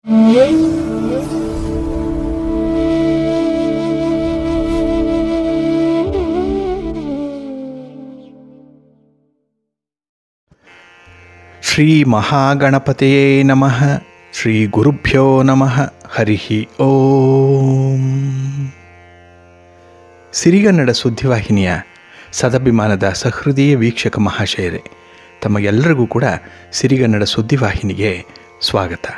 ಶ್ರೀ ಮಹಾಗಣಪತಿಯೇ ನಮಃ ಶ್ರೀ ಗುರುಭ್ಯೋ ನಮಃ ಹರಿ ಓಂ ಸಿರಿಗನ್ನಡ ಸುದ್ದಿವಾಹಿನಿಯ ಸದಭಿಮಾನದ ಸಹೃದಯ ವೀಕ್ಷಕ ಮಹಾಶಯರೇ ತಮಗೆಲ್ಲರಿಗೂ ಕೂಡ ಸಿರಿಗನ್ನಡ ಸುದ್ದಿವಾಹಿನಿಗೆ ಸ್ವಾಗತ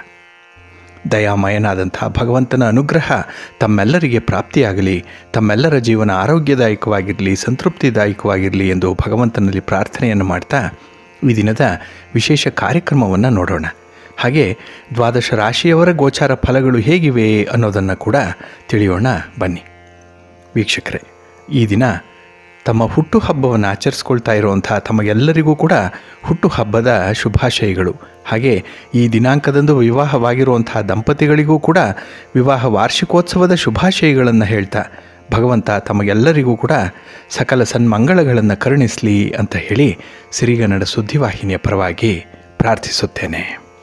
ದಯಾಮಯನಾದಂಥ ಭಗವಂತನ ಅನುಗ್ರಹ ತಮ್ಮೆಲ್ಲರಿಗೆ ಪ್ರಾಪ್ತಿಯಾಗಲಿ ತಮ್ಮೆಲ್ಲರ ಜೀವನ ಆರೋಗ್ಯದಾಯಕವಾಗಿರಲಿ ಸಂತೃಪ್ತಿದಾಯಕವಾಗಿರಲಿ ಎಂದು ಭಗವಂತನಲ್ಲಿ ಪ್ರಾರ್ಥನೆಯನ್ನು ಮಾಡ್ತಾ ಈ ದಿನದ ವಿಶೇಷ ಕಾರ್ಯಕ್ರಮವನ್ನು ನೋಡೋಣ ಹಾಗೆ ದ್ವಾದಶ ರಾಶಿಯವರ ಗೋಚಾರ ಫಲಗಳು ಹೇಗಿವೆ ಅನ್ನೋದನ್ನು ಕೂಡ ತಿಳಿಯೋಣ ಬನ್ನಿ ವೀಕ್ಷಕರೇ ಈ ದಿನ ತಮ್ಮ ಹುಟ್ಟುಹಬ್ಬವನ್ನು ಆಚರಿಸ್ಕೊಳ್ತಾ ಇರುವಂಥ ತಮಗೆಲ್ಲರಿಗೂ ಕೂಡ ಹುಟ್ಟುಹಬ್ಬದ ಶುಭಾಶಯಗಳು ಹಾಗೆ ಈ ದಿನಾಂಕದಂದು ವಿವಾಹವಾಗಿರುವಂಥ ದಂಪತಿಗಳಿಗೂ ಕೂಡ ವಿವಾಹ ವಾರ್ಷಿಕೋತ್ಸವದ ಶುಭಾಶಯಗಳನ್ನು ಹೇಳ್ತಾ ಭಗವಂತ ತಮಗೆಲ್ಲರಿಗೂ ಕೂಡ ಸಕಲ ಸನ್ಮಂಗಳಗಳನ್ನು ಕರುಣಿಸಲಿ ಅಂತ ಹೇಳಿ ಸಿರಿಗನ್ನಡ ಸುದ್ದಿವಾಹಿನಿಯ ಪರವಾಗಿ ಪ್ರಾರ್ಥಿಸುತ್ತೇನೆ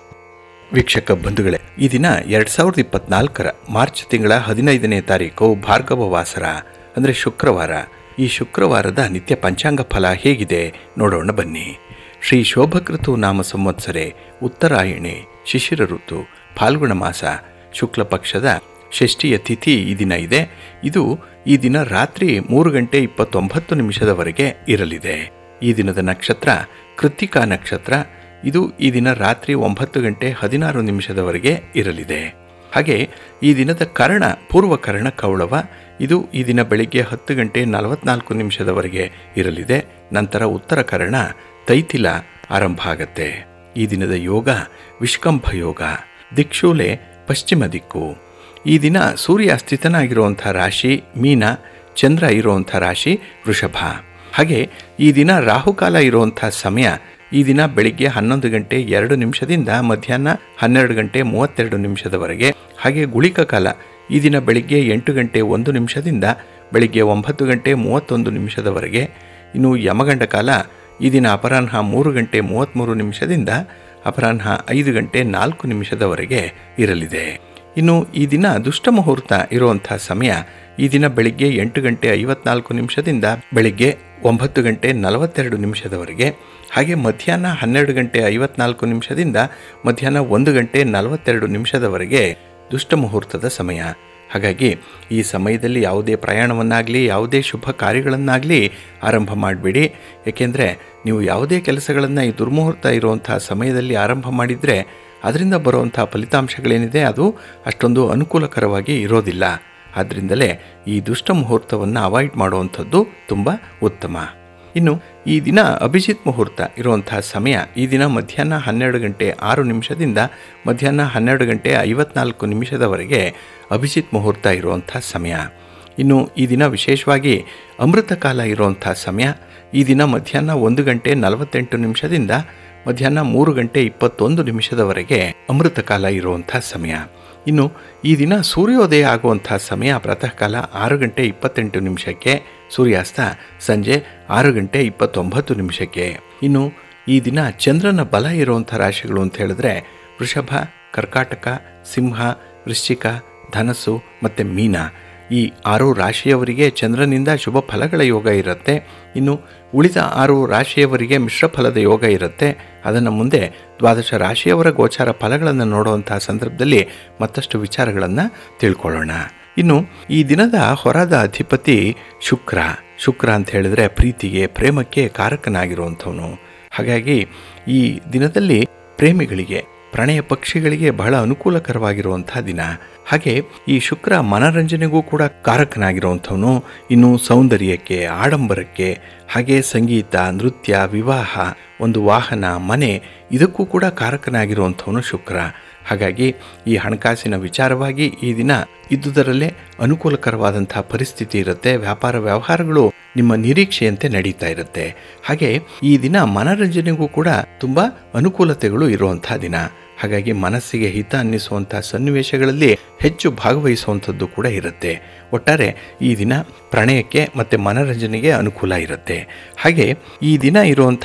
ವೀಕ್ಷಕ ಬಂಧುಗಳೇ ಈ ದಿನ ಎರಡು ಸಾವಿರದ ಇಪ್ಪತ್ನಾಲ್ಕರ ಮಾರ್ಚ್ ತಿಂಗಳ ಹದಿನೈದನೇ ತಾರೀಕು ಭಾರ್ಗವ ವಾಸರ ಅಂದರೆ ಶುಕ್ರವಾರ ಈ ಶುಕ್ರವಾರದ ನಿತ್ಯ ಪಂಚಾಂಗ ಫಲ ಹೇಗಿದೆ ನೋಡೋಣ ಬನ್ನಿ ಶ್ರೀ ಶೋಭಕೃತು ನಾಮ ಸಂವತ್ಸರೆ ಉತ್ತರಾಯಣೆ ಶಿಶಿರ ಋತು ಫಾಲ್ಗುಣ ಮಾಸ ಶುಕ್ಲ ಪಕ್ಷದ ಷಷ್ಠಿಯ ತಿಥಿ ಈ ದಿನ ಇದೆ ಇದು ಈ ದಿನ ರಾತ್ರಿ ಮೂರು ಗಂಟೆ ಇಪ್ಪತ್ತೊಂಬತ್ತು ನಿಮಿಷದವರೆಗೆ ಇರಲಿದೆ ಈ ದಿನದ ನಕ್ಷತ್ರ ಕೃತ್ತಿಕಾ ನಕ್ಷತ್ರ ಇದು ಈ ದಿನ ರಾತ್ರಿ ಒಂಬತ್ತು ಗಂಟೆ ಹದಿನಾರು ನಿಮಿಷದವರೆಗೆ ಇರಲಿದೆ ಹಾಗೆ ಈ ದಿನದ ಕರ್ಣ ಪೂರ್ವ ಕರ್ಣ ಕೌಳವ ಇದು ಈ ದಿನ ಬೆಳಿಗ್ಗೆ ಹತ್ತು ಗಂಟೆ ನಲವತ್ನಾಲ್ಕು ನಿಮಿಷದವರೆಗೆ ಇರಲಿದೆ ನಂತರ ಉತ್ತರ ಕರ್ಣ ತೈತಿಲ ಆರಂಭ ಆಗತ್ತೆ ಈ ದಿನದ ಯೋಗ ವಿಷ್ಕಂಭ ಯೋಗ ದಿಕ್ಷೂಲೆ ಪಶ್ಚಿಮ ದಿಕ್ಕು ಈ ದಿನ ಸೂರ್ಯ ಸ್ಥಿತನಾಗಿರುವಂಥ ರಾಶಿ ಮೀನ ಚಂದ್ರ ಇರುವಂಥ ರಾಶಿ ವೃಷಭ ಹಾಗೆ ಈ ದಿನ ರಾಹುಕಾಲ ಇರುವಂಥ ಸಮಯ ಈ ದಿನ ಬೆಳಿಗ್ಗೆ ಹನ್ನೊಂದು ಗಂಟೆ ಎರಡು ನಿಮಿಷದಿಂದ ಮಧ್ಯಾಹ್ನ ಹನ್ನೆರಡು ಗಂಟೆ ಮೂವತ್ತೆರಡು ನಿಮಿಷದವರೆಗೆ ಹಾಗೆ ಗುಳಿಕ ಕಾಲ ಈ ದಿನ ಬೆಳಿಗ್ಗೆ ಎಂಟು ಗಂಟೆ ಒಂದು ನಿಮಿಷದಿಂದ ಬೆಳಿಗ್ಗೆ ಒಂಬತ್ತು ಗಂಟೆ ಮೂವತ್ತೊಂದು ನಿಮಿಷದವರೆಗೆ ಇನ್ನು ಯಮಗಂಡ ಕಾಲ ಈ ದಿನ ಅಪರಾಹ್ನ ಮೂರು ಗಂಟೆ ಮೂವತ್ತ್ಮೂರು ನಿಮಿಷದಿಂದ ಅಪರಾಹ್ನ ಐದು ಗಂಟೆ ನಾಲ್ಕು ನಿಮಿಷದವರೆಗೆ ಇರಲಿದೆ ಇನ್ನು ಈ ದಿನ ದುಷ್ಟ ಮುಹೂರ್ತ ಇರುವಂಥ ಸಮಯ ಈ ದಿನ ಬೆಳಿಗ್ಗೆ ಎಂಟು ಗಂಟೆ ಐವತ್ನಾಲ್ಕು ನಿಮಿಷದಿಂದ ಬೆಳಿಗ್ಗೆ ಒಂಬತ್ತು ಗಂಟೆ ನಲವತ್ತೆರಡು ನಿಮಿಷದವರೆಗೆ ಹಾಗೆ ಮಧ್ಯಾಹ್ನ ಹನ್ನೆರಡು ಗಂಟೆ ಐವತ್ನಾಲ್ಕು ನಿಮಿಷದಿಂದ ಮಧ್ಯಾಹ್ನ ಒಂದು ಗಂಟೆ ನಲವತ್ತೆರಡು ನಿಮಿಷದವರೆಗೆ ದುಷ್ಟ ಮುಹೂರ್ತದ ಸಮಯ ಹಾಗಾಗಿ ಈ ಸಮಯದಲ್ಲಿ ಯಾವುದೇ ಪ್ರಯಾಣವನ್ನಾಗಲಿ ಯಾವುದೇ ಶುಭ ಕಾರ್ಯಗಳನ್ನಾಗಲಿ ಆರಂಭ ಮಾಡಬೇಡಿ ಏಕೆಂದರೆ ನೀವು ಯಾವುದೇ ಕೆಲಸಗಳನ್ನು ಈ ದುರ್ಮುಹೂರ್ತ ಇರುವಂಥ ಸಮಯದಲ್ಲಿ ಆರಂಭ ಮಾಡಿದರೆ ಅದರಿಂದ ಬರುವಂಥ ಫಲಿತಾಂಶಗಳೇನಿದೆ ಅದು ಅಷ್ಟೊಂದು ಅನುಕೂಲಕರವಾಗಿ ಇರೋದಿಲ್ಲ ಆದ್ದರಿಂದಲೇ ಈ ದುಷ್ಟ ಮುಹೂರ್ತವನ್ನು ಅವಾಯ್ಡ್ ಮಾಡುವಂಥದ್ದು ತುಂಬ ಉತ್ತಮ ಇನ್ನು ಈ ದಿನ ಅಭಿಜಿತ್ ಮುಹೂರ್ತ ಇರುವಂಥ ಸಮಯ ಈ ದಿನ ಮಧ್ಯಾಹ್ನ ಹನ್ನೆರಡು ಗಂಟೆ ಆರು ನಿಮಿಷದಿಂದ ಮಧ್ಯಾಹ್ನ ಹನ್ನೆರಡು ಗಂಟೆ ಐವತ್ನಾಲ್ಕು ನಿಮಿಷದವರೆಗೆ ಅಭಿಜಿತ್ ಮುಹೂರ್ತ ಇರುವಂಥ ಸಮಯ ಇನ್ನು ಈ ದಿನ ವಿಶೇಷವಾಗಿ ಅಮೃತ ಕಾಲ ಇರುವಂಥ ಸಮಯ ಈ ದಿನ ಮಧ್ಯಾಹ್ನ ಒಂದು ಗಂಟೆ ನಲವತ್ತೆಂಟು ನಿಮಿಷದಿಂದ ಮಧ್ಯಾಹ್ನ ಮೂರು ಗಂಟೆ ಇಪ್ಪತ್ತೊಂದು ನಿಮಿಷದವರೆಗೆ ಅಮೃತ ಕಾಲ ಇರುವಂಥ ಸಮಯ ಇನ್ನು ಈ ದಿನ ಸೂರ್ಯೋದಯ ಆಗುವಂಥ ಸಮಯ ಪ್ರಾತಃ ಕಾಲ ಆರು ಗಂಟೆ ಇಪ್ಪತ್ತೆಂಟು ನಿಮಿಷಕ್ಕೆ ಸೂರ್ಯಾಸ್ತ ಸಂಜೆ ಆರು ಗಂಟೆ ಇಪ್ಪತ್ತೊಂಬತ್ತು ನಿಮಿಷಕ್ಕೆ ಇನ್ನು ಈ ದಿನ ಚಂದ್ರನ ಬಲ ಇರುವಂಥ ರಾಶಿಗಳು ಅಂತ ಹೇಳಿದ್ರೆ ವೃಷಭ ಕರ್ಕಾಟಕ ಸಿಂಹ ವೃಶ್ಚಿಕ ಧನಸ್ಸು ಮತ್ತು ಮೀನ ಈ ಆರು ರಾಶಿಯವರಿಗೆ ಚಂದ್ರನಿಂದ ಶುಭ ಫಲಗಳ ಯೋಗ ಇರುತ್ತೆ ಇನ್ನು ಉಳಿದ ಆರು ರಾಶಿಯವರಿಗೆ ಮಿಶ್ರ ಫಲದ ಯೋಗ ಇರುತ್ತೆ ಅದನ್ನು ಮುಂದೆ ದ್ವಾದಶ ರಾಶಿಯವರ ಗೋಚಾರ ಫಲಗಳನ್ನು ನೋಡುವಂಥ ಸಂದರ್ಭದಲ್ಲಿ ಮತ್ತಷ್ಟು ವಿಚಾರಗಳನ್ನು ತಿಳ್ಕೊಳ್ಳೋಣ ಇನ್ನು ಈ ದಿನದ ಹೊರದ ಅಧಿಪತಿ ಶುಕ್ರ ಶುಕ್ರ ಅಂತ ಹೇಳಿದ್ರೆ ಪ್ರೀತಿಗೆ ಪ್ರೇಮಕ್ಕೆ ಕಾರಕನಾಗಿರುವಂಥವನು ಹಾಗಾಗಿ ಈ ದಿನದಲ್ಲಿ ಪ್ರೇಮಿಗಳಿಗೆ ಪ್ರಣಯ ಪಕ್ಷಿಗಳಿಗೆ ಬಹಳ ಅನುಕೂಲಕರವಾಗಿರುವಂಥ ದಿನ ಹಾಗೆ ಈ ಶುಕ್ರ ಮನರಂಜನೆಗೂ ಕೂಡ ಕಾರಕನಾಗಿರುವಂಥವನು ಇನ್ನು ಸೌಂದರ್ಯಕ್ಕೆ ಆಡಂಬರಕ್ಕೆ ಹಾಗೆ ಸಂಗೀತ ನೃತ್ಯ ವಿವಾಹ ಒಂದು ವಾಹನ ಮನೆ ಇದಕ್ಕೂ ಕೂಡ ಕಾರಕನಾಗಿರುವಂಥವನು ಶುಕ್ರ ಹಾಗಾಗಿ ಈ ಹಣಕಾಸಿನ ವಿಚಾರವಾಗಿ ಈ ದಿನ ಇದ್ದುದರಲ್ಲೇ ಅನುಕೂಲಕರವಾದಂಥ ಪರಿಸ್ಥಿತಿ ಇರುತ್ತೆ ವ್ಯಾಪಾರ ವ್ಯವಹಾರಗಳು ನಿಮ್ಮ ನಿರೀಕ್ಷೆಯಂತೆ ನಡೀತಾ ಇರುತ್ತೆ ಹಾಗೆ ಈ ದಿನ ಮನರಂಜನೆಗೂ ಕೂಡ ತುಂಬ ಅನುಕೂಲತೆಗಳು ಇರುವಂಥ ದಿನ ಹಾಗಾಗಿ ಮನಸ್ಸಿಗೆ ಹಿತ ಅನ್ನಿಸುವಂಥ ಸನ್ನಿವೇಶಗಳಲ್ಲಿ ಹೆಚ್ಚು ಭಾಗವಹಿಸುವಂಥದ್ದು ಕೂಡ ಇರುತ್ತೆ ಒಟ್ಟಾರೆ ಈ ದಿನ ಪ್ರಣಯಕ್ಕೆ ಮತ್ತು ಮನರಂಜನೆಗೆ ಅನುಕೂಲ ಇರುತ್ತೆ ಹಾಗೆ ಈ ದಿನ ಇರುವಂಥ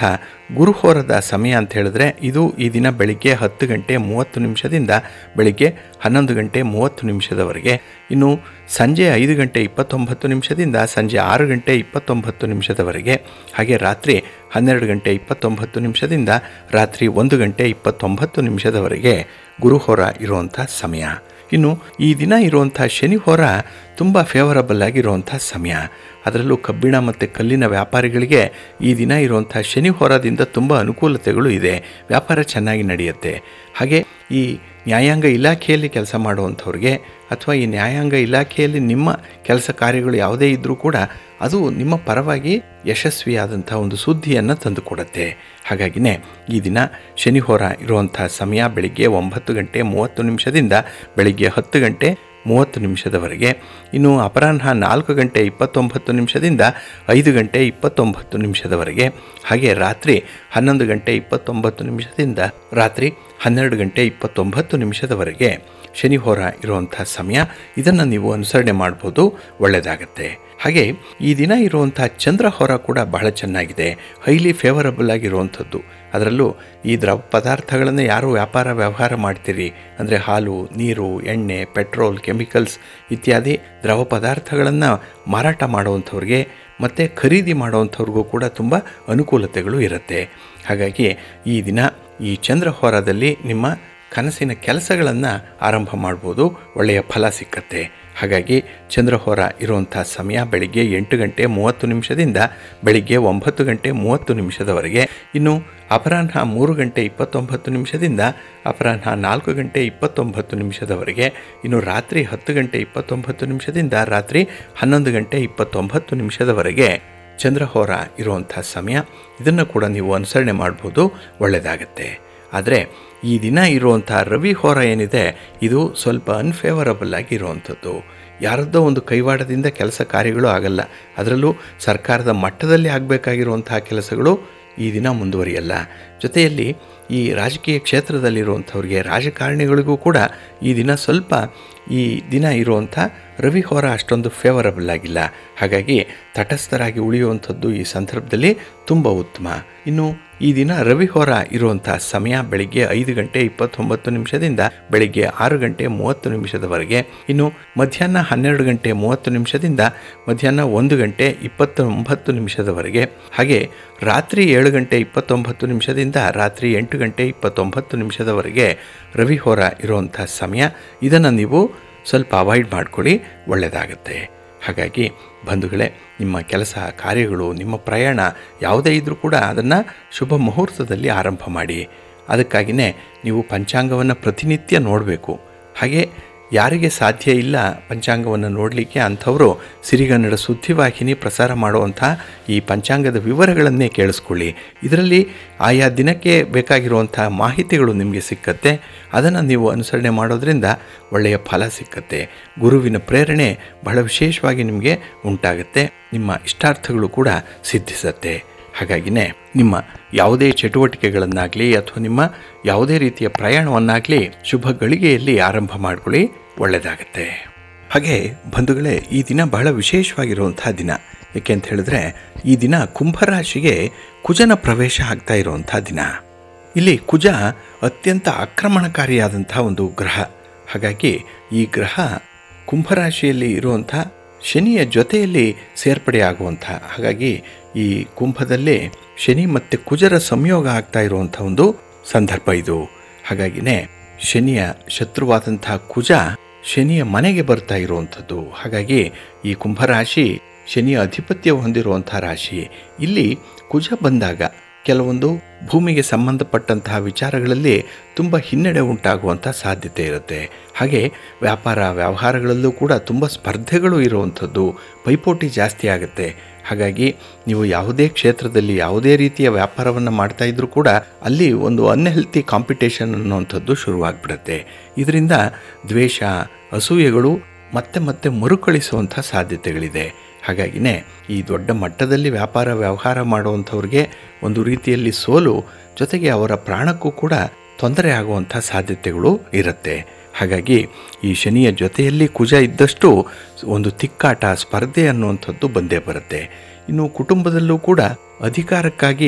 ಗುರುಹೋರದ ಸಮಯ ಅಂತ ಹೇಳಿದ್ರೆ ಇದು ಈ ದಿನ ಬೆಳಿಗ್ಗೆ ಹತ್ತು ಗಂಟೆ ಮೂವತ್ತು ನಿಮಿಷದಿಂದ ಬೆಳಿಗ್ಗೆ ಹನ್ನೊಂದು ಗಂಟೆ ಮೂವತ್ತು ನಿಮಿಷದವರೆಗೆ ಇನ್ನು ಸಂಜೆ ಐದು ಗಂಟೆ ಇಪ್ಪತ್ತೊಂಬತ್ತು ನಿಮಿಷದಿಂದ ಸಂಜೆ ಆರು ಗಂಟೆ ಇಪ್ಪತ್ತೊಂಬತ್ತು ನಿಮಿಷದವರೆಗೆ ಹಾಗೆ ರಾತ್ರಿ ಹನ್ನೆರಡು ಗಂಟೆ ಇಪ್ಪತ್ತೊಂಬತ್ತು ನಿಮಿಷದಿಂದ ರಾತ್ರಿ ಒಂದು ಗಂಟೆ ಇಪ್ಪತ್ತೊಂಬತ್ತು ನಿಮಿಷದವರೆಗೆ ಗುರುಹೋರ ಇರುವಂಥ ಸಮಯ ಇನ್ನು ಈ ದಿನ ಇರುವಂಥ ಶನಿಹೋರ ತುಂಬ ಫೇವರಬಲ್ ಆಗಿರುವಂಥ ಸಮಯ ಅದರಲ್ಲೂ ಕಬ್ಬಿಣ ಮತ್ತು ಕಲ್ಲಿನ ವ್ಯಾಪಾರಿಗಳಿಗೆ ಈ ದಿನ ಇರುವಂಥ ಶನಿಹೋರದಿಂದ ತುಂಬ ಅನುಕೂಲತೆಗಳು ಇದೆ ವ್ಯಾಪಾರ ಚೆನ್ನಾಗಿ ನಡೆಯುತ್ತೆ ಹಾಗೆ ಈ ನ್ಯಾಯಾಂಗ ಇಲಾಖೆಯಲ್ಲಿ ಕೆಲಸ ಮಾಡುವಂಥವ್ರಿಗೆ ಅಥವಾ ಈ ನ್ಯಾಯಾಂಗ ಇಲಾಖೆಯಲ್ಲಿ ನಿಮ್ಮ ಕೆಲಸ ಕಾರ್ಯಗಳು ಯಾವುದೇ ಇದ್ದರೂ ಕೂಡ ಅದು ನಿಮ್ಮ ಪರವಾಗಿ ಯಶಸ್ವಿಯಾದಂಥ ಒಂದು ಸುದ್ದಿಯನ್ನು ತಂದುಕೊಡುತ್ತೆ ಹಾಗಾಗಿನೇ ಈ ದಿನ ಶನಿಹೋರ ಇರುವಂಥ ಸಮಯ ಬೆಳಿಗ್ಗೆ ಒಂಬತ್ತು ಗಂಟೆ ಮೂವತ್ತು ನಿಮಿಷದಿಂದ ಬೆಳಿಗ್ಗೆ ಹತ್ತು ಗಂಟೆ ಮೂವತ್ತು ನಿಮಿಷದವರೆಗೆ ಇನ್ನು ಅಪರಾಹ್ನ ನಾಲ್ಕು ಗಂಟೆ ಇಪ್ಪತ್ತೊಂಬತ್ತು ನಿಮಿಷದಿಂದ ಐದು ಗಂಟೆ ಇಪ್ಪತ್ತೊಂಬತ್ತು ನಿಮಿಷದವರೆಗೆ ಹಾಗೆ ರಾತ್ರಿ ಹನ್ನೊಂದು ಗಂಟೆ ಇಪ್ಪತ್ತೊಂಬತ್ತು ನಿಮಿಷದಿಂದ ರಾತ್ರಿ ಹನ್ನೆರಡು ಗಂಟೆ ಇಪ್ಪತ್ತೊಂಬತ್ತು ನಿಮಿಷದವರೆಗೆ ಶನಿಹೋರ ಇರುವಂಥ ಸಮಯ ಇದನ್ನು ನೀವು ಅನುಸರಣೆ ಮಾಡ್ಬೋದು ಒಳ್ಳೆಯದಾಗತ್ತೆ ಹಾಗೆ ಈ ದಿನ ಇರುವಂಥ ಚಂದ್ರಹೋರ ಕೂಡ ಬಹಳ ಚೆನ್ನಾಗಿದೆ ಹೈಲಿ ಫೇವರಬಲ್ ಆಗಿರುವಂಥದ್ದು ಅದರಲ್ಲೂ ಈ ದ್ರವ ಪದಾರ್ಥಗಳನ್ನು ಯಾರು ವ್ಯಾಪಾರ ವ್ಯವಹಾರ ಮಾಡ್ತೀರಿ ಅಂದರೆ ಹಾಲು ನೀರು ಎಣ್ಣೆ ಪೆಟ್ರೋಲ್ ಕೆಮಿಕಲ್ಸ್ ಇತ್ಯಾದಿ ದ್ರವ ಪದಾರ್ಥಗಳನ್ನು ಮಾರಾಟ ಮಾಡುವಂಥವ್ರಿಗೆ ಮತ್ತು ಖರೀದಿ ಮಾಡುವಂಥವ್ರಿಗೂ ಕೂಡ ತುಂಬ ಅನುಕೂಲತೆಗಳು ಇರುತ್ತೆ ಹಾಗಾಗಿ ಈ ದಿನ ಈ ಚಂದ್ರಹೋರದಲ್ಲಿ ನಿಮ್ಮ ಕನಸಿನ ಕೆಲಸಗಳನ್ನು ಆರಂಭ ಮಾಡ್ಬೋದು ಒಳ್ಳೆಯ ಫಲ ಸಿಕ್ಕತ್ತೆ ಹಾಗಾಗಿ ಚಂದ್ರಹೋರ ಇರುವಂಥ ಸಮಯ ಬೆಳಿಗ್ಗೆ ಎಂಟು ಗಂಟೆ ಮೂವತ್ತು ನಿಮಿಷದಿಂದ ಬೆಳಿಗ್ಗೆ ಒಂಬತ್ತು ಗಂಟೆ ಮೂವತ್ತು ನಿಮಿಷದವರೆಗೆ ಇನ್ನು ಅಪರಾಹ್ನ ಮೂರು ಗಂಟೆ ಇಪ್ಪತ್ತೊಂಬತ್ತು ನಿಮಿಷದಿಂದ ಅಪರಾಹ್ನ ನಾಲ್ಕು ಗಂಟೆ ಇಪ್ಪತ್ತೊಂಬತ್ತು ನಿಮಿಷದವರೆಗೆ ಇನ್ನು ರಾತ್ರಿ ಹತ್ತು ಗಂಟೆ ಇಪ್ಪತ್ತೊಂಬತ್ತು ನಿಮಿಷದಿಂದ ರಾತ್ರಿ ಹನ್ನೊಂದು ಗಂಟೆ ಇಪ್ಪತ್ತೊಂಬತ್ತು ನಿಮಿಷದವರೆಗೆ ಚಂದ್ರಹೋರ ಇರುವಂಥ ಸಮಯ ಇದನ್ನು ಕೂಡ ನೀವು ಅನುಸರಣೆ ಮಾಡ್ಬೋದು ಒಳ್ಳೆಯದಾಗತ್ತೆ ಆದರೆ ಈ ದಿನ ಇರುವಂಥ ರವಿ ಹೋರ ಏನಿದೆ ಇದು ಸ್ವಲ್ಪ ಅನ್ಫೇವರಬಲ್ ಆಗಿ ಇರುವಂಥದ್ದು ಯಾರದ್ದೋ ಒಂದು ಕೈವಾಡದಿಂದ ಕೆಲಸ ಕಾರ್ಯಗಳು ಆಗಲ್ಲ ಅದರಲ್ಲೂ ಸರ್ಕಾರದ ಮಟ್ಟದಲ್ಲಿ ಆಗಬೇಕಾಗಿರುವಂತಹ ಕೆಲಸಗಳು ಈ ದಿನ ಮುಂದುವರಿಯಲ್ಲ ಜೊತೆಯಲ್ಲಿ ಈ ರಾಜಕೀಯ ಕ್ಷೇತ್ರದಲ್ಲಿರುವಂಥವ್ರಿಗೆ ರಾಜಕಾರಣಿಗಳಿಗೂ ಕೂಡ ಈ ದಿನ ಸ್ವಲ್ಪ ಈ ದಿನ ಇರುವಂಥ ರವಿ ಹೋರ ಅಷ್ಟೊಂದು ಫೇವರಬಲ್ ಆಗಿಲ್ಲ ಹಾಗಾಗಿ ತಟಸ್ಥರಾಗಿ ಉಳಿಯುವಂಥದ್ದು ಈ ಸಂದರ್ಭದಲ್ಲಿ ತುಂಬ ಉತ್ತಮ ಇನ್ನು ಈ ದಿನ ರವಿ ಹೋರ ಇರುವಂಥ ಸಮಯ ಬೆಳಿಗ್ಗೆ ಐದು ಗಂಟೆ ಇಪ್ಪತ್ತೊಂಬತ್ತು ನಿಮಿಷದಿಂದ ಬೆಳಿಗ್ಗೆ ಆರು ಗಂಟೆ ಮೂವತ್ತು ನಿಮಿಷದವರೆಗೆ ಇನ್ನು ಮಧ್ಯಾಹ್ನ ಹನ್ನೆರಡು ಗಂಟೆ ಮೂವತ್ತು ನಿಮಿಷದಿಂದ ಮಧ್ಯಾಹ್ನ ಒಂದು ಗಂಟೆ ಇಪ್ಪತ್ತೊಂಬತ್ತು ನಿಮಿಷದವರೆಗೆ ಹಾಗೆ ರಾತ್ರಿ ಏಳು ಗಂಟೆ ಇಪ್ಪತ್ತೊಂಬತ್ತು ನಿಮಿಷದಿಂದ ರಾತ್ರಿ ಎಂಟು ಗಂಟೆ ಇಪ್ಪತ್ತೊಂಬತ್ತು ನಿಮಿಷದವರೆಗೆ ರವಿ ಹೋರ ಇರುವಂಥ ಸಮಯ ಇದನ್ನು ನೀವು ಸ್ವಲ್ಪ ಅವಾಯ್ಡ್ ಮಾಡ್ಕೊಳ್ಳಿ ಒಳ್ಳೆಯದಾಗತ್ತೆ ಹಾಗಾಗಿ ಬಂಧುಗಳೇ ನಿಮ್ಮ ಕೆಲಸ ಕಾರ್ಯಗಳು ನಿಮ್ಮ ಪ್ರಯಾಣ ಯಾವುದೇ ಇದ್ದರೂ ಕೂಡ ಅದನ್ನು ಶುಭ ಮುಹೂರ್ತದಲ್ಲಿ ಆರಂಭ ಮಾಡಿ ಅದಕ್ಕಾಗಿಯೇ ನೀವು ಪಂಚಾಂಗವನ್ನು ಪ್ರತಿನಿತ್ಯ ನೋಡಬೇಕು ಹಾಗೆ ಯಾರಿಗೆ ಸಾಧ್ಯ ಇಲ್ಲ ಪಂಚಾಂಗವನ್ನು ನೋಡಲಿಕ್ಕೆ ಅಂಥವರು ಸಿರಿಗನ್ನಡ ಸುದ್ದಿವಾಹಿನಿ ಪ್ರಸಾರ ಮಾಡುವಂಥ ಈ ಪಂಚಾಂಗದ ವಿವರಗಳನ್ನೇ ಕೇಳಿಸ್ಕೊಳ್ಳಿ ಇದರಲ್ಲಿ ಆಯಾ ದಿನಕ್ಕೆ ಬೇಕಾಗಿರುವಂಥ ಮಾಹಿತಿಗಳು ನಿಮಗೆ ಸಿಕ್ಕತ್ತೆ ಅದನ್ನು ನೀವು ಅನುಸರಣೆ ಮಾಡೋದ್ರಿಂದ ಒಳ್ಳೆಯ ಫಲ ಸಿಕ್ಕತ್ತೆ ಗುರುವಿನ ಪ್ರೇರಣೆ ಬಹಳ ವಿಶೇಷವಾಗಿ ನಿಮಗೆ ಉಂಟಾಗುತ್ತೆ ನಿಮ್ಮ ಇಷ್ಟಾರ್ಥಗಳು ಕೂಡ ಸಿದ್ಧಿಸತ್ತೆ ಹಾಗಾಗಿನೇ ನಿಮ್ಮ ಯಾವುದೇ ಚಟುವಟಿಕೆಗಳನ್ನಾಗಲಿ ಅಥವಾ ನಿಮ್ಮ ಯಾವುದೇ ರೀತಿಯ ಪ್ರಯಾಣವನ್ನಾಗಲಿ ಶುಭ ಗಳಿಗೆಯಲ್ಲಿ ಆರಂಭ ಮಾಡ್ಕೊಳ್ಳಿ ಒಳ್ಳೆಯದಾಗತ್ತೆ ಹಾಗೆ ಬಂಧುಗಳೇ ಈ ದಿನ ಬಹಳ ವಿಶೇಷವಾಗಿರುವಂಥ ದಿನ ಏಕೆ ಅಂತ ಹೇಳಿದ್ರೆ ಈ ದಿನ ಕುಂಭರಾಶಿಗೆ ಕುಜನ ಪ್ರವೇಶ ಆಗ್ತಾ ಇರುವಂಥ ದಿನ ಇಲ್ಲಿ ಕುಜ ಅತ್ಯಂತ ಆಕ್ರಮಣಕಾರಿಯಾದಂಥ ಒಂದು ಗ್ರಹ ಹಾಗಾಗಿ ಈ ಗ್ರಹ ಕುಂಭರಾಶಿಯಲ್ಲಿ ಇರುವಂಥ ಶನಿಯ ಜೊತೆಯಲ್ಲಿ ಸೇರ್ಪಡೆಯಾಗುವಂಥ ಹಾಗಾಗಿ ಈ ಕುಂಭದಲ್ಲಿ ಶನಿ ಮತ್ತು ಕುಜರ ಸಂಯೋಗ ಆಗ್ತಾ ಇರುವಂಥ ಒಂದು ಸಂದರ್ಭ ಇದು ಹಾಗಾಗಿನೇ ಶನಿಯ ಶತ್ರುವಾದಂಥ ಕುಜ ಶನಿಯ ಮನೆಗೆ ಬರ್ತಾ ಇರುವಂಥದ್ದು ಹಾಗಾಗಿ ಈ ಕುಂಭರಾಶಿ ಶನಿಯ ಅಧಿಪತ್ಯ ಹೊಂದಿರುವಂಥ ರಾಶಿ ಇಲ್ಲಿ ಕುಜ ಬಂದಾಗ ಕೆಲವೊಂದು ಭೂಮಿಗೆ ಸಂಬಂಧಪಟ್ಟಂತಹ ವಿಚಾರಗಳಲ್ಲಿ ತುಂಬ ಹಿನ್ನಡೆ ಉಂಟಾಗುವಂಥ ಸಾಧ್ಯತೆ ಇರುತ್ತೆ ಹಾಗೆ ವ್ಯಾಪಾರ ವ್ಯವಹಾರಗಳಲ್ಲೂ ಕೂಡ ತುಂಬ ಸ್ಪರ್ಧೆಗಳು ಇರುವಂಥದ್ದು ಪೈಪೋಟಿ ಜಾಸ್ತಿ ಆಗುತ್ತೆ ಹಾಗಾಗಿ ನೀವು ಯಾವುದೇ ಕ್ಷೇತ್ರದಲ್ಲಿ ಯಾವುದೇ ರೀತಿಯ ವ್ಯಾಪಾರವನ್ನು ಮಾಡ್ತಾ ಇದ್ರೂ ಕೂಡ ಅಲ್ಲಿ ಒಂದು ಅನ್ಹೆಲ್ತಿ ಕಾಂಪಿಟೇಷನ್ ಅನ್ನುವಂಥದ್ದು ಶುರುವಾಗ್ಬಿಡುತ್ತೆ ಇದರಿಂದ ದ್ವೇಷ ಅಸೂಯೆಗಳು ಮತ್ತೆ ಮತ್ತೆ ಮರುಕಳಿಸುವಂಥ ಸಾಧ್ಯತೆಗಳಿದೆ ಹಾಗಾಗಿನೇ ಈ ದೊಡ್ಡ ಮಟ್ಟದಲ್ಲಿ ವ್ಯಾಪಾರ ವ್ಯವಹಾರ ಮಾಡುವಂಥವ್ರಿಗೆ ಒಂದು ರೀತಿಯಲ್ಲಿ ಸೋಲು ಜೊತೆಗೆ ಅವರ ಪ್ರಾಣಕ್ಕೂ ಕೂಡ ತೊಂದರೆ ಆಗುವಂಥ ಸಾಧ್ಯತೆಗಳು ಇರುತ್ತೆ ಹಾಗಾಗಿ ಈ ಶನಿಯ ಜೊತೆಯಲ್ಲಿ ಕುಜ ಇದ್ದಷ್ಟು ಒಂದು ತಿಕ್ಕಾಟ ಸ್ಪರ್ಧೆ ಅನ್ನುವಂಥದ್ದು ಬಂದೇ ಬರುತ್ತೆ ಇನ್ನು ಕುಟುಂಬದಲ್ಲೂ ಕೂಡ ಅಧಿಕಾರಕ್ಕಾಗಿ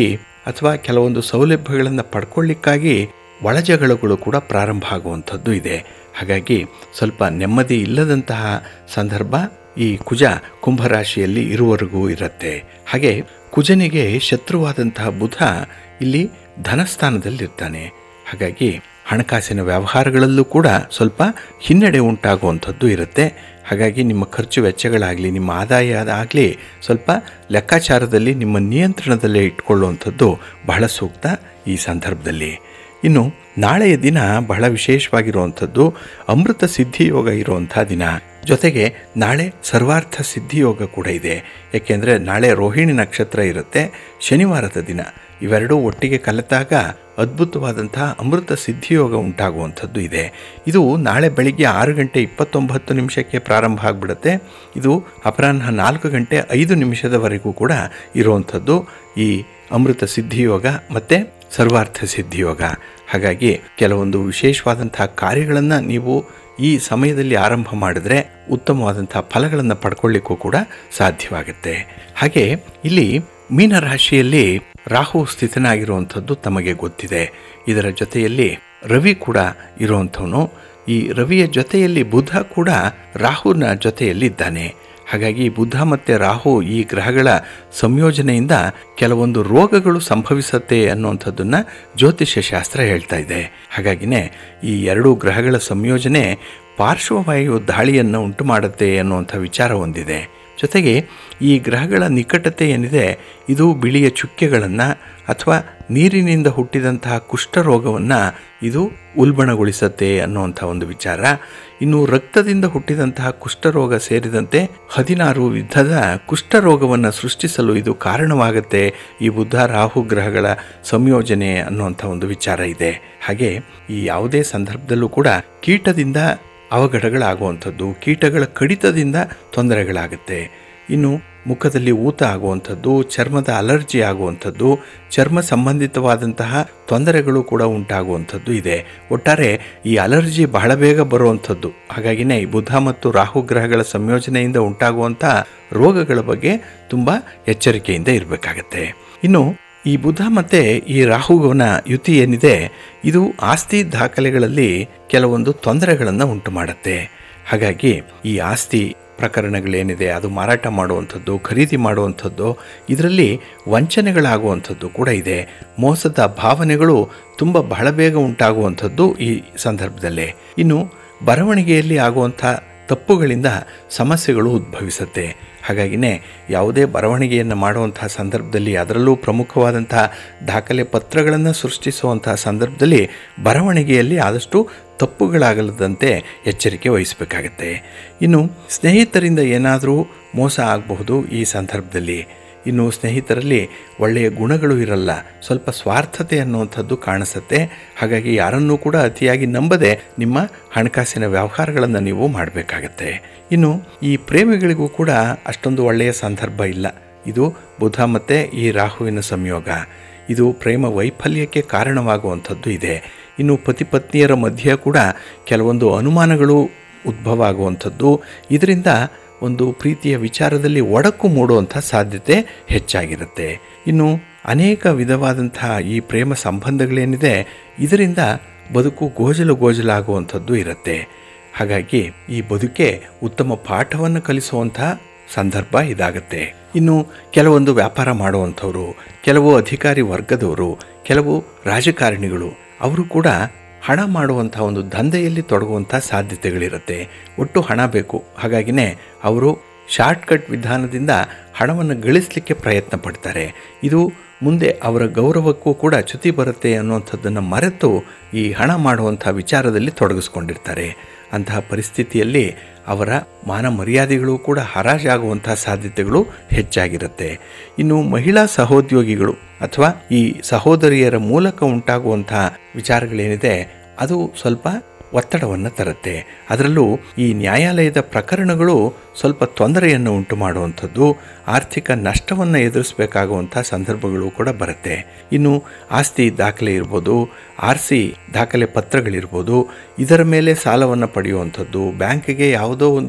ಅಥವಾ ಕೆಲವೊಂದು ಸೌಲಭ್ಯಗಳನ್ನು ಪಡ್ಕೊಳ್ಳಿಕ್ಕಾಗಿ ಒಳಜಗಳಗಳು ಕೂಡ ಪ್ರಾರಂಭ ಆಗುವಂಥದ್ದು ಇದೆ ಹಾಗಾಗಿ ಸ್ವಲ್ಪ ನೆಮ್ಮದಿ ಇಲ್ಲದಂತಹ ಸಂದರ್ಭ ಈ ಕುಜ ಕುಂಭರಾಶಿಯಲ್ಲಿ ಇರುವವರೆಗೂ ಇರುತ್ತೆ ಹಾಗೆ ಕುಜನಿಗೆ ಶತ್ರುವಾದಂತಹ ಬುಧ ಇಲ್ಲಿ ಧನಸ್ಥಾನದಲ್ಲಿರ್ತಾನೆ ಹಾಗಾಗಿ ಹಣಕಾಸಿನ ವ್ಯವಹಾರಗಳಲ್ಲೂ ಕೂಡ ಸ್ವಲ್ಪ ಹಿನ್ನಡೆ ಉಂಟಾಗುವಂಥದ್ದು ಇರುತ್ತೆ ಹಾಗಾಗಿ ನಿಮ್ಮ ಖರ್ಚು ವೆಚ್ಚಗಳಾಗಲಿ ನಿಮ್ಮ ಆದಾಯ ಆಗಲಿ ಸ್ವಲ್ಪ ಲೆಕ್ಕಾಚಾರದಲ್ಲಿ ನಿಮ್ಮ ನಿಯಂತ್ರಣದಲ್ಲೇ ಇಟ್ಕೊಳ್ಳುವಂಥದ್ದು ಬಹಳ ಸೂಕ್ತ ಈ ಸಂದರ್ಭದಲ್ಲಿ ಇನ್ನು ನಾಳೆಯ ದಿನ ಬಹಳ ವಿಶೇಷವಾಗಿರುವಂಥದ್ದು ಅಮೃತ ಸಿದ್ಧಿಯೋಗ ಇರುವಂಥ ದಿನ ಜೊತೆಗೆ ನಾಳೆ ಸರ್ವಾರ್ಥ ಸಿದ್ಧಿಯೋಗ ಕೂಡ ಇದೆ ಏಕೆಂದರೆ ನಾಳೆ ರೋಹಿಣಿ ನಕ್ಷತ್ರ ಇರುತ್ತೆ ಶನಿವಾರದ ದಿನ ಇವೆರಡೂ ಒಟ್ಟಿಗೆ ಕಲಿತಾಗ ಅದ್ಭುತವಾದಂತಹ ಅಮೃತ ಸಿದ್ಧಿಯೋಗ ಉಂಟಾಗುವಂಥದ್ದು ಇದೆ ಇದು ನಾಳೆ ಬೆಳಿಗ್ಗೆ ಆರು ಗಂಟೆ ಇಪ್ಪತ್ತೊಂಬತ್ತು ನಿಮಿಷಕ್ಕೆ ಪ್ರಾರಂಭ ಆಗಿಬಿಡುತ್ತೆ ಇದು ಅಪರಾಹ್ನ ನಾಲ್ಕು ಗಂಟೆ ಐದು ನಿಮಿಷದವರೆಗೂ ಕೂಡ ಇರುವಂಥದ್ದು ಈ ಅಮೃತ ಸಿದ್ಧಿಯೋಗ ಮತ್ತು ಸರ್ವಾರ್ಥ ಸಿದ್ಧಿಯೋಗ ಹಾಗಾಗಿ ಕೆಲವೊಂದು ವಿಶೇಷವಾದಂತಹ ಕಾರ್ಯಗಳನ್ನು ನೀವು ಈ ಸಮಯದಲ್ಲಿ ಆರಂಭ ಮಾಡಿದ್ರೆ ಉತ್ತಮವಾದಂತಹ ಫಲಗಳನ್ನು ಪಡ್ಕೊಳ್ಳಿಕ್ಕೂ ಕೂಡ ಸಾಧ್ಯವಾಗುತ್ತೆ ಹಾಗೆ ಇಲ್ಲಿ ಮೀನರಾಶಿಯಲ್ಲಿ ರಾಹು ಸ್ಥಿತನಾಗಿರುವಂಥದ್ದು ತಮಗೆ ಗೊತ್ತಿದೆ ಇದರ ಜೊತೆಯಲ್ಲಿ ರವಿ ಕೂಡ ಇರುವಂಥವನು ಈ ರವಿಯ ಜೊತೆಯಲ್ಲಿ ಬುಧ ಕೂಡ ರಾಹುನ ಜೊತೆಯಲ್ಲಿ ಇದ್ದಾನೆ ಹಾಗಾಗಿ ಬುಧ ಮತ್ತು ರಾಹು ಈ ಗ್ರಹಗಳ ಸಂಯೋಜನೆಯಿಂದ ಕೆಲವೊಂದು ರೋಗಗಳು ಸಂಭವಿಸುತ್ತೆ ಅನ್ನುವಂಥದ್ದನ್ನು ಜ್ಯೋತಿಷ್ಯ ಶಾಸ್ತ್ರ ಹೇಳ್ತಾ ಇದೆ ಹಾಗಾಗಿನೇ ಈ ಎರಡೂ ಗ್ರಹಗಳ ಸಂಯೋಜನೆ ಪಾರ್ಶ್ವವಾಯು ದಾಳಿಯನ್ನು ಉಂಟು ಮಾಡುತ್ತೆ ಅನ್ನುವಂಥ ವಿಚಾರ ಹೊಂದಿದೆ ಜೊತೆಗೆ ಈ ಗ್ರಹಗಳ ನಿಕಟತೆ ಏನಿದೆ ಇದು ಬಿಳಿಯ ಚುಕ್ಕೆಗಳನ್ನು ಅಥವಾ ನೀರಿನಿಂದ ಹುಟ್ಟಿದಂತಹ ಕುಷ್ಠರೋಗವನ್ನು ಇದು ಉಲ್ಬಣಗೊಳಿಸುತ್ತೆ ಅನ್ನುವಂಥ ಒಂದು ವಿಚಾರ ಇನ್ನು ರಕ್ತದಿಂದ ಹುಟ್ಟಿದಂತಹ ಕುಷ್ಠರೋಗ ಸೇರಿದಂತೆ ಹದಿನಾರು ವಿಧದ ಕುಷ್ಠರೋಗವನ್ನು ಸೃಷ್ಟಿಸಲು ಇದು ಕಾರಣವಾಗುತ್ತೆ ಈ ಬುದ್ಧ ರಾಹು ಗ್ರಹಗಳ ಸಂಯೋಜನೆ ಅನ್ನುವಂಥ ಒಂದು ವಿಚಾರ ಇದೆ ಹಾಗೆ ಈ ಯಾವುದೇ ಸಂದರ್ಭದಲ್ಲೂ ಕೂಡ ಕೀಟದಿಂದ ಅವಘಡಗಳಾಗುವಂಥದ್ದು ಕೀಟಗಳ ಕಡಿತದಿಂದ ತೊಂದರೆಗಳಾಗುತ್ತೆ ಇನ್ನು ಮುಖದಲ್ಲಿ ಊತ ಆಗುವಂಥದ್ದು ಚರ್ಮದ ಅಲರ್ಜಿ ಆಗುವಂಥದ್ದು ಚರ್ಮ ಸಂಬಂಧಿತವಾದಂತಹ ತೊಂದರೆಗಳು ಕೂಡ ಉಂಟಾಗುವಂಥದ್ದು ಇದೆ ಒಟ್ಟಾರೆ ಈ ಅಲರ್ಜಿ ಬಹಳ ಬೇಗ ಬರುವಂಥದ್ದು ಹಾಗಾಗಿನೇ ಈ ಬುಧ ಮತ್ತು ರಾಹು ಗ್ರಹಗಳ ಸಂಯೋಜನೆಯಿಂದ ಉಂಟಾಗುವಂಥ ರೋಗಗಳ ಬಗ್ಗೆ ತುಂಬ ಎಚ್ಚರಿಕೆಯಿಂದ ಇರಬೇಕಾಗತ್ತೆ ಇನ್ನು ಈ ಬುಧ ಮತ್ತು ಈ ರಾಹುವಿನ ಯುತಿ ಏನಿದೆ ಇದು ಆಸ್ತಿ ದಾಖಲೆಗಳಲ್ಲಿ ಕೆಲವೊಂದು ತೊಂದರೆಗಳನ್ನು ಉಂಟು ಮಾಡುತ್ತೆ ಹಾಗಾಗಿ ಈ ಆಸ್ತಿ ಪ್ರಕರಣಗಳೇನಿದೆ ಅದು ಮಾರಾಟ ಮಾಡುವಂಥದ್ದು ಖರೀದಿ ಮಾಡುವಂಥದ್ದು ಇದರಲ್ಲಿ ವಂಚನೆಗಳಾಗುವಂಥದ್ದು ಕೂಡ ಇದೆ ಮೋಸದ ಭಾವನೆಗಳು ತುಂಬ ಬಹಳ ಬೇಗ ಉಂಟಾಗುವಂಥದ್ದು ಈ ಸಂದರ್ಭದಲ್ಲೇ ಇನ್ನು ಬರವಣಿಗೆಯಲ್ಲಿ ಆಗುವಂಥ ತಪ್ಪುಗಳಿಂದ ಸಮಸ್ಯೆಗಳು ಉದ್ಭವಿಸುತ್ತೆ ಹಾಗಾಗಿನೇ ಯಾವುದೇ ಬರವಣಿಗೆಯನ್ನು ಮಾಡುವಂತಹ ಸಂದರ್ಭದಲ್ಲಿ ಅದರಲ್ಲೂ ಪ್ರಮುಖವಾದಂತಹ ದಾಖಲೆ ಪತ್ರಗಳನ್ನು ಸೃಷ್ಟಿಸುವಂತಹ ಸಂದರ್ಭದಲ್ಲಿ ಬರವಣಿಗೆಯಲ್ಲಿ ಆದಷ್ಟು ತಪ್ಪುಗಳಾಗಲದಂತೆ ಎಚ್ಚರಿಕೆ ವಹಿಸಬೇಕಾಗತ್ತೆ ಇನ್ನು ಸ್ನೇಹಿತರಿಂದ ಏನಾದರೂ ಮೋಸ ಆಗಬಹುದು ಈ ಸಂದರ್ಭದಲ್ಲಿ ಇನ್ನು ಸ್ನೇಹಿತರಲ್ಲಿ ಒಳ್ಳೆಯ ಗುಣಗಳು ಇರಲ್ಲ ಸ್ವಲ್ಪ ಸ್ವಾರ್ಥತೆ ಅನ್ನುವಂಥದ್ದು ಕಾಣಿಸುತ್ತೆ ಹಾಗಾಗಿ ಯಾರನ್ನೂ ಕೂಡ ಅತಿಯಾಗಿ ನಂಬದೆ ನಿಮ್ಮ ಹಣಕಾಸಿನ ವ್ಯವಹಾರಗಳನ್ನು ನೀವು ಮಾಡಬೇಕಾಗತ್ತೆ ಇನ್ನು ಈ ಪ್ರೇಮಿಗಳಿಗೂ ಕೂಡ ಅಷ್ಟೊಂದು ಒಳ್ಳೆಯ ಸಂದರ್ಭ ಇಲ್ಲ ಇದು ಬುಧ ಮತ್ತು ಈ ರಾಹುವಿನ ಸಂಯೋಗ ಇದು ಪ್ರೇಮ ವೈಫಲ್ಯಕ್ಕೆ ಕಾರಣವಾಗುವಂಥದ್ದು ಇದೆ ಇನ್ನು ಪತಿ ಪತ್ನಿಯರ ಮಧ್ಯೆ ಕೂಡ ಕೆಲವೊಂದು ಅನುಮಾನಗಳು ಉದ್ಭವ ಆಗುವಂಥದ್ದು ಇದರಿಂದ ಒಂದು ಪ್ರೀತಿಯ ವಿಚಾರದಲ್ಲಿ ಒಡಕು ಮೂಡುವಂಥ ಸಾಧ್ಯತೆ ಹೆಚ್ಚಾಗಿರುತ್ತೆ ಇನ್ನು ಅನೇಕ ವಿಧವಾದಂತಹ ಈ ಪ್ರೇಮ ಸಂಬಂಧಗಳೇನಿದೆ ಇದರಿಂದ ಬದುಕು ಗೋಜಲು ಗೋಜಲಾಗುವಂಥದ್ದು ಇರುತ್ತೆ ಹಾಗಾಗಿ ಈ ಬದುಕೆ ಉತ್ತಮ ಪಾಠವನ್ನು ಕಲಿಸುವಂಥ ಸಂದರ್ಭ ಇದಾಗತ್ತೆ ಇನ್ನು ಕೆಲವೊಂದು ವ್ಯಾಪಾರ ಮಾಡುವಂಥವರು ಕೆಲವು ಅಧಿಕಾರಿ ವರ್ಗದವರು ಕೆಲವು ರಾಜಕಾರಣಿಗಳು ಅವರು ಕೂಡ ಹಣ ಮಾಡುವಂಥ ಒಂದು ದಂಧೆಯಲ್ಲಿ ತೊಡಗುವಂಥ ಸಾಧ್ಯತೆಗಳಿರುತ್ತೆ ಒಟ್ಟು ಹಣ ಬೇಕು ಹಾಗಾಗಿನೇ ಅವರು ಶಾರ್ಟ್ಕಟ್ ವಿಧಾನದಿಂದ ಹಣವನ್ನು ಗಳಿಸಲಿಕ್ಕೆ ಪ್ರಯತ್ನ ಪಡ್ತಾರೆ ಇದು ಮುಂದೆ ಅವರ ಗೌರವಕ್ಕೂ ಕೂಡ ಚ್ಯುತಿ ಬರುತ್ತೆ ಅನ್ನುವಂಥದ್ದನ್ನು ಮರೆತು ಈ ಹಣ ಮಾಡುವಂಥ ವಿಚಾರದಲ್ಲಿ ತೊಡಗಿಸ್ಕೊಂಡಿರ್ತಾರೆ ಅಂತಹ ಪರಿಸ್ಥಿತಿಯಲ್ಲಿ ಅವರ ಮಾನ ಮರ್ಯಾದೆಗಳು ಕೂಡ ಹರಾಜಾಗುವಂತಹ ಸಾಧ್ಯತೆಗಳು ಹೆಚ್ಚಾಗಿರುತ್ತೆ ಇನ್ನು ಮಹಿಳಾ ಸಹೋದ್ಯೋಗಿಗಳು ಅಥವಾ ಈ ಸಹೋದರಿಯರ ಮೂಲಕ ಉಂಟಾಗುವಂಥ ವಿಚಾರಗಳೇನಿದೆ ಅದು ಸ್ವಲ್ಪ ಒತ್ತಡವನ್ನು ತರುತ್ತೆ ಅದರಲ್ಲೂ ಈ ನ್ಯಾಯಾಲಯದ ಪ್ರಕರಣಗಳು ಸ್ವಲ್ಪ ತೊಂದರೆಯನ್ನು ಉಂಟು ಮಾಡುವಂಥದ್ದು ಆರ್ಥಿಕ ನಷ್ಟವನ್ನು ಎದುರಿಸಬೇಕಾಗುವಂಥ ಸಂದರ್ಭಗಳು ಕೂಡ ಬರುತ್ತೆ ಇನ್ನು ಆಸ್ತಿ ದಾಖಲೆ ಇರ್ಬೋದು ಆರ್ ಸಿ ದಾಖಲೆ ಪತ್ರಗಳಿರ್ಬೋದು ಇದರ ಮೇಲೆ ಸಾಲವನ್ನು ಪಡೆಯುವಂಥದ್ದು ಬ್ಯಾಂಕಿಗೆ ಯಾವುದೋ ಒಂದು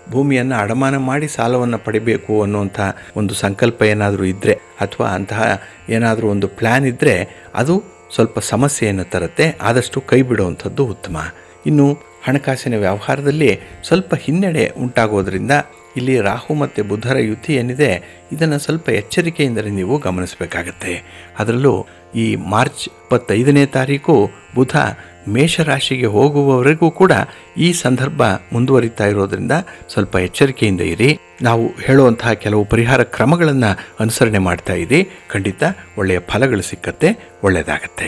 ಭೂಮಿಯನ್ನು ಅಡಮಾನ ಮಾಡಿ ಸಾಲವನ್ನು ಪಡಿಬೇಕು ಅನ್ನುವಂಥ ಒಂದು ಸಂಕಲ್ಪ ಏನಾದರೂ ಇದ್ದರೆ ಅಥವಾ ಅಂತಹ ಏನಾದರೂ ಒಂದು ಪ್ಲ್ಯಾನ್ ಇದ್ದರೆ ಅದು ಸ್ವಲ್ಪ ಸಮಸ್ಯೆಯನ್ನು ತರುತ್ತೆ ಆದಷ್ಟು ಕೈ ಬಿಡುವಂಥದ್ದು ಉತ್ತಮ ಇನ್ನು ಹಣಕಾಸಿನ ವ್ಯವಹಾರದಲ್ಲಿ ಸ್ವಲ್ಪ ಹಿನ್ನಡೆ ಉಂಟಾಗೋದ್ರಿಂದ ಇಲ್ಲಿ ರಾಹು ಮತ್ತು ಬುಧರ ಯುತಿ ಏನಿದೆ ಇದನ್ನು ಸ್ವಲ್ಪ ಎಚ್ಚರಿಕೆಯಿಂದ ನೀವು ಗಮನಿಸಬೇಕಾಗತ್ತೆ ಅದರಲ್ಲೂ ಈ ಮಾರ್ಚ್ ಇಪ್ಪತ್ತೈದನೇ ತಾರೀಕು ಬುಧ ಮೇಷರಾಶಿಗೆ ಹೋಗುವವರೆಗೂ ಕೂಡ ಈ ಸಂದರ್ಭ ಮುಂದುವರಿತಾ ಇರೋದ್ರಿಂದ ಸ್ವಲ್ಪ ಎಚ್ಚರಿಕೆಯಿಂದ ಇರಿ ನಾವು ಹೇಳುವಂತಹ ಕೆಲವು ಪರಿಹಾರ ಕ್ರಮಗಳನ್ನು ಅನುಸರಣೆ ಮಾಡ್ತಾ ಇರಿ ಖಂಡಿತ ಒಳ್ಳೆಯ ಫಲಗಳು ಸಿಕ್ಕತ್ತೆ ಒಳ್ಳೆಯದಾಗತ್ತೆ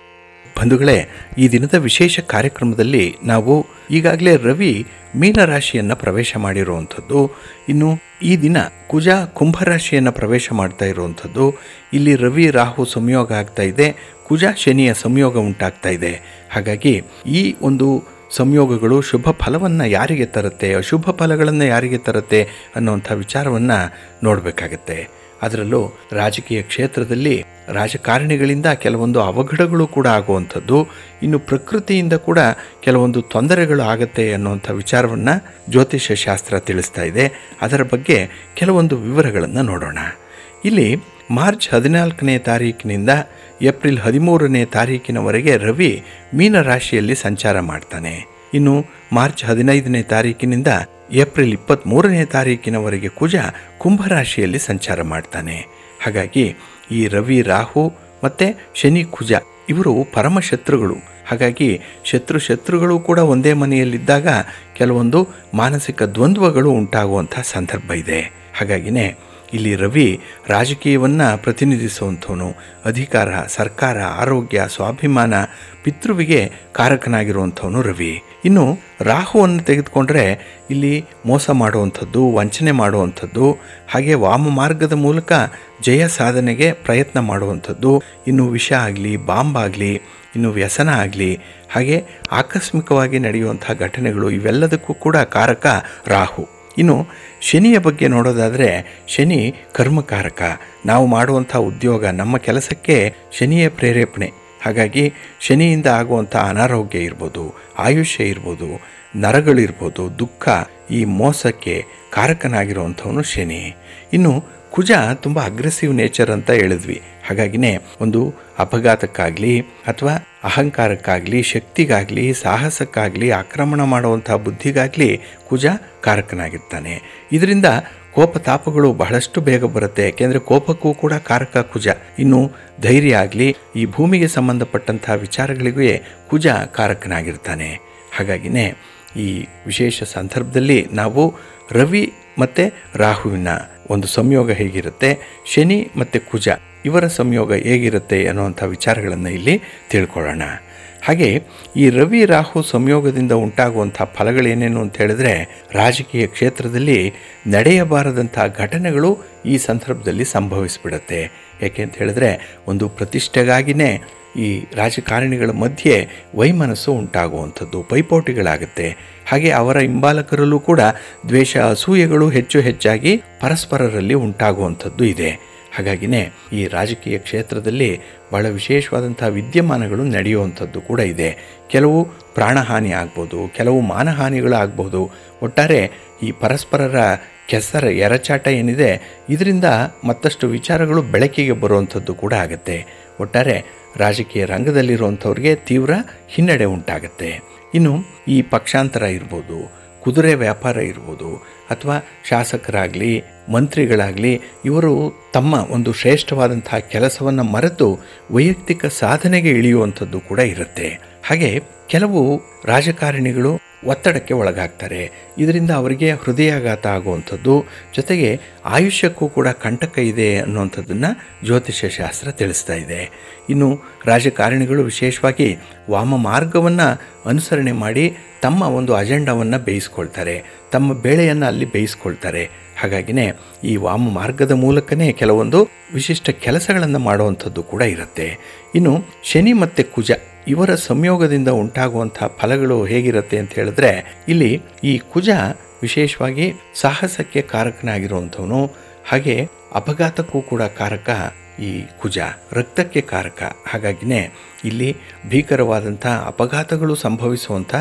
ಬಂಧುಗಳೇ ಈ ದಿನದ ವಿಶೇಷ ಕಾರ್ಯಕ್ರಮದಲ್ಲಿ ನಾವು ಈಗಾಗಲೇ ರವಿ ಮೀನರಾಶಿಯನ್ನು ಪ್ರವೇಶ ಮಾಡಿರುವಂಥದ್ದು ಇನ್ನು ಈ ದಿನ ಕುಜ ಕುಂಭರಾಶಿಯನ್ನು ಪ್ರವೇಶ ಮಾಡ್ತಾ ಇರುವಂಥದ್ದು ಇಲ್ಲಿ ರವಿ ರಾಹು ಸಂಯೋಗ ಆಗ್ತಾ ಇದೆ ಕುಜ ಶನಿಯ ಸಂಯೋಗ ಉಂಟಾಗ್ತಾ ಇದೆ ಹಾಗಾಗಿ ಈ ಒಂದು ಸಂಯೋಗಗಳು ಶುಭ ಫಲವನ್ನು ಯಾರಿಗೆ ತರುತ್ತೆ ಅಶುಭ ಫಲಗಳನ್ನು ಯಾರಿಗೆ ತರುತ್ತೆ ಅನ್ನುವಂಥ ವಿಚಾರವನ್ನು ನೋಡಬೇಕಾಗತ್ತೆ ಅದರಲ್ಲೂ ರಾಜಕೀಯ ಕ್ಷೇತ್ರದಲ್ಲಿ ರಾಜಕಾರಣಿಗಳಿಂದ ಕೆಲವೊಂದು ಅವಘಡಗಳು ಕೂಡ ಆಗುವಂಥದ್ದು ಇನ್ನು ಪ್ರಕೃತಿಯಿಂದ ಕೂಡ ಕೆಲವೊಂದು ತೊಂದರೆಗಳು ಆಗುತ್ತೆ ಅನ್ನುವಂಥ ವಿಚಾರವನ್ನು ಜ್ಯೋತಿಷ್ಯ ಶಾಸ್ತ್ರ ತಿಳಿಸ್ತಾ ಇದೆ ಅದರ ಬಗ್ಗೆ ಕೆಲವೊಂದು ವಿವರಗಳನ್ನು ನೋಡೋಣ ಇಲ್ಲಿ ಮಾರ್ಚ್ ಹದಿನಾಲ್ಕನೇ ತಾರೀಕಿನಿಂದ ಏಪ್ರಿಲ್ ಹದಿಮೂರನೇ ತಾರೀಕಿನವರೆಗೆ ರವಿ ಮೀನರಾಶಿಯಲ್ಲಿ ಸಂಚಾರ ಮಾಡ್ತಾನೆ ಇನ್ನು ಮಾರ್ಚ್ ಹದಿನೈದನೇ ತಾರೀಕಿನಿಂದ ಏಪ್ರಿಲ್ ಇಪ್ಪತ್ತ್ಮೂರನೇ ತಾರೀಕಿನವರೆಗೆ ಕುಜ ಕುಂಭರಾಶಿಯಲ್ಲಿ ಸಂಚಾರ ಮಾಡ್ತಾನೆ ಹಾಗಾಗಿ ಈ ರವಿ ರಾಹು ಮತ್ತು ಶನಿ ಕುಜ ಇವರು ಪರಮಶತ್ರುಗಳು ಹಾಗಾಗಿ ಶತ್ರು ಶತ್ರುಗಳು ಕೂಡ ಒಂದೇ ಮನೆಯಲ್ಲಿದ್ದಾಗ ಕೆಲವೊಂದು ಮಾನಸಿಕ ದ್ವಂದ್ವಗಳು ಉಂಟಾಗುವಂಥ ಸಂದರ್ಭ ಇದೆ ಹಾಗಾಗಿನೇ ಇಲ್ಲಿ ರವಿ ರಾಜಕೀಯವನ್ನು ಪ್ರತಿನಿಧಿಸುವಂಥವನು ಅಧಿಕಾರ ಸರ್ಕಾರ ಆರೋಗ್ಯ ಸ್ವಾಭಿಮಾನ ಪಿತೃವಿಗೆ ಕಾರಕನಾಗಿರುವಂಥವನು ರವಿ ಇನ್ನು ರಾಹುವನ್ನು ತೆಗೆದುಕೊಂಡ್ರೆ ಇಲ್ಲಿ ಮೋಸ ಮಾಡುವಂಥದ್ದು ವಂಚನೆ ಮಾಡುವಂಥದ್ದು ಹಾಗೆ ವಾಮ ಮಾರ್ಗದ ಮೂಲಕ ಜಯ ಸಾಧನೆಗೆ ಪ್ರಯತ್ನ ಮಾಡುವಂಥದ್ದು ಇನ್ನು ವಿಷ ಆಗಲಿ ಬಾಂಬ್ ಆಗಲಿ ಇನ್ನು ವ್ಯಸನ ಆಗಲಿ ಹಾಗೆ ಆಕಸ್ಮಿಕವಾಗಿ ನಡೆಯುವಂಥ ಘಟನೆಗಳು ಇವೆಲ್ಲದಕ್ಕೂ ಕೂಡ ಕಾರಕ ರಾಹು ಇನ್ನು ಶನಿಯ ಬಗ್ಗೆ ನೋಡೋದಾದರೆ ಶನಿ ಕರ್ಮಕಾರಕ ನಾವು ಮಾಡುವಂಥ ಉದ್ಯೋಗ ನಮ್ಮ ಕೆಲಸಕ್ಕೆ ಶನಿಯ ಪ್ರೇರೇಪಣೆ ಹಾಗಾಗಿ ಶನಿಯಿಂದ ಆಗುವಂಥ ಅನಾರೋಗ್ಯ ಇರ್ಬೋದು ಆಯುಷ್ಯ ಇರ್ಬೋದು ನರಗಳಿರ್ಬೋದು ದುಃಖ ಈ ಮೋಸಕ್ಕೆ ಕಾರಕನಾಗಿರುವಂಥವನು ಶನಿ ಇನ್ನು ಕುಜ ತುಂಬ ಅಗ್ರೆಸಿವ್ ನೇಚರ್ ಅಂತ ಹೇಳಿದ್ವಿ ಹಾಗಾಗಿನೇ ಒಂದು ಅಪಘಾತಕ್ಕಾಗಲಿ ಅಥವಾ ಅಹಂಕಾರಕ್ಕಾಗಲಿ ಶಕ್ತಿಗಾಗಲಿ ಸಾಹಸಕ್ಕಾಗಲಿ ಆಕ್ರಮಣ ಮಾಡುವಂಥ ಬುದ್ಧಿಗಾಗಲಿ ಕುಜ ಕಾರಕನಾಗಿರ್ತಾನೆ ಇದರಿಂದ ಕೋಪ ತಾಪಗಳು ಬಹಳಷ್ಟು ಬೇಗ ಬರುತ್ತೆ ಯಾಕೆಂದರೆ ಕೋಪಕ್ಕೂ ಕೂಡ ಕಾರಕ ಕುಜ ಇನ್ನು ಧೈರ್ಯ ಆಗಲಿ ಈ ಭೂಮಿಗೆ ಸಂಬಂಧಪಟ್ಟಂಥ ವಿಚಾರಗಳಿಗೂ ಕುಜ ಕಾರಕನಾಗಿರ್ತಾನೆ ಹಾಗಾಗಿನೇ ಈ ವಿಶೇಷ ಸಂದರ್ಭದಲ್ಲಿ ನಾವು ರವಿ ಮತ್ತು ರಾಹುವಿನ ಒಂದು ಸಂಯೋಗ ಹೇಗಿರುತ್ತೆ ಶನಿ ಮತ್ತು ಕುಜ ಇವರ ಸಂಯೋಗ ಹೇಗಿರುತ್ತೆ ಅನ್ನುವಂಥ ವಿಚಾರಗಳನ್ನು ಇಲ್ಲಿ ತಿಳ್ಕೊಳ್ಳೋಣ ಹಾಗೆ ಈ ರವಿ ರಾಹು ಸಂಯೋಗದಿಂದ ಉಂಟಾಗುವಂಥ ಫಲಗಳೇನೇನು ಅಂತ ಹೇಳಿದ್ರೆ ರಾಜಕೀಯ ಕ್ಷೇತ್ರದಲ್ಲಿ ನಡೆಯಬಾರದಂಥ ಘಟನೆಗಳು ಈ ಸಂದರ್ಭದಲ್ಲಿ ಸಂಭವಿಸಿಬಿಡುತ್ತೆ ಯಾಕೆ ಅಂತ ಹೇಳಿದ್ರೆ ಒಂದು ಪ್ರತಿಷ್ಠೆಗಾಗಿನೇ ಈ ರಾಜಕಾರಣಿಗಳ ಮಧ್ಯೆ ವೈಮನಸ್ಸು ಉಂಟಾಗುವಂಥದ್ದು ಪೈಪೋಟಿಗಳಾಗುತ್ತೆ ಹಾಗೆ ಅವರ ಹಿಂಬಾಲಕರಲ್ಲೂ ಕೂಡ ದ್ವೇಷ ಅಸೂಯೆಗಳು ಹೆಚ್ಚು ಹೆಚ್ಚಾಗಿ ಪರಸ್ಪರರಲ್ಲಿ ಉಂಟಾಗುವಂಥದ್ದು ಇದೆ ಹಾಗಾಗಿನೇ ಈ ರಾಜಕೀಯ ಕ್ಷೇತ್ರದಲ್ಲಿ ಬಹಳ ವಿಶೇಷವಾದಂಥ ವಿದ್ಯಮಾನಗಳು ನಡೆಯುವಂಥದ್ದು ಕೂಡ ಇದೆ ಕೆಲವು ಪ್ರಾಣಹಾನಿ ಆಗ್ಬೋದು ಕೆಲವು ಮಾನಹಾನಿಗಳು ಆಗ್ಬೋದು ಒಟ್ಟಾರೆ ಈ ಪರಸ್ಪರರ ಕೆಸರ ಎರಚಾಟ ಏನಿದೆ ಇದರಿಂದ ಮತ್ತಷ್ಟು ವಿಚಾರಗಳು ಬೆಳಕಿಗೆ ಬರುವಂಥದ್ದು ಕೂಡ ಆಗುತ್ತೆ ಒಟ್ಟಾರೆ ರಾಜಕೀಯ ರಂಗದಲ್ಲಿರುವಂಥವ್ರಿಗೆ ತೀವ್ರ ಹಿನ್ನಡೆ ಉಂಟಾಗುತ್ತೆ ಇನ್ನು ಈ ಪಕ್ಷಾಂತರ ಇರ್ಬೋದು ಕುದುರೆ ವ್ಯಾಪಾರ ಇರ್ಬೋದು ಅಥವಾ ಶಾಸಕರಾಗಲಿ ಮಂತ್ರಿಗಳಾಗಲಿ ಇವರು ತಮ್ಮ ಒಂದು ಶ್ರೇಷ್ಠವಾದಂತಹ ಕೆಲಸವನ್ನು ಮರೆತು ವೈಯಕ್ತಿಕ ಸಾಧನೆಗೆ ಇಳಿಯುವಂಥದ್ದು ಕೂಡ ಇರುತ್ತೆ ಹಾಗೆ ಕೆಲವು ರಾಜಕಾರಣಿಗಳು ಒತ್ತಡಕ್ಕೆ ಒಳಗಾಗ್ತಾರೆ ಇದರಿಂದ ಅವರಿಗೆ ಹೃದಯಾಘಾತ ಆಗುವಂಥದ್ದು ಜೊತೆಗೆ ಆಯುಷ್ಯಕ್ಕೂ ಕೂಡ ಕಂಟಕ ಇದೆ ಅನ್ನುವಂಥದ್ದನ್ನು ಜ್ಯೋತಿಷ್ಯ ಶಾಸ್ತ್ರ ತಿಳಿಸ್ತಾ ಇದೆ ಇನ್ನು ರಾಜಕಾರಣಿಗಳು ವಿಶೇಷವಾಗಿ ವಾಮ ಮಾರ್ಗವನ್ನು ಅನುಸರಣೆ ಮಾಡಿ ತಮ್ಮ ಒಂದು ಅಜೆಂಡವನ್ನು ಬೇಯಿಸ್ಕೊಳ್ತಾರೆ ತಮ್ಮ ಬೇಳೆಯನ್ನು ಅಲ್ಲಿ ಬೇಯಿಸ್ಕೊಳ್ತಾರೆ ಹಾಗಾಗಿನೇ ಈ ವಾಮ ಮಾರ್ಗದ ಮೂಲಕನೇ ಕೆಲವೊಂದು ವಿಶಿಷ್ಟ ಕೆಲಸಗಳನ್ನು ಮಾಡುವಂಥದ್ದು ಕೂಡ ಇರುತ್ತೆ ಇನ್ನು ಶನಿ ಮತ್ತು ಕುಜ ಇವರ ಸಂಯೋಗದಿಂದ ಉಂಟಾಗುವಂಥ ಫಲಗಳು ಹೇಗಿರುತ್ತೆ ಅಂತ ಹೇಳಿದ್ರೆ ಇಲ್ಲಿ ಈ ಕುಜ ವಿಶೇಷವಾಗಿ ಸಾಹಸಕ್ಕೆ ಕಾರಕನಾಗಿರುವಂಥವನು ಹಾಗೆ ಅಪಘಾತಕ್ಕೂ ಕೂಡ ಕಾರಕ ಈ ಕುಜ ರಕ್ತಕ್ಕೆ ಕಾರಕ ಹಾಗಾಗಿನೇ ಇಲ್ಲಿ ಭೀಕರವಾದಂಥ ಅಪಘಾತಗಳು ಸಂಭವಿಸುವಂಥ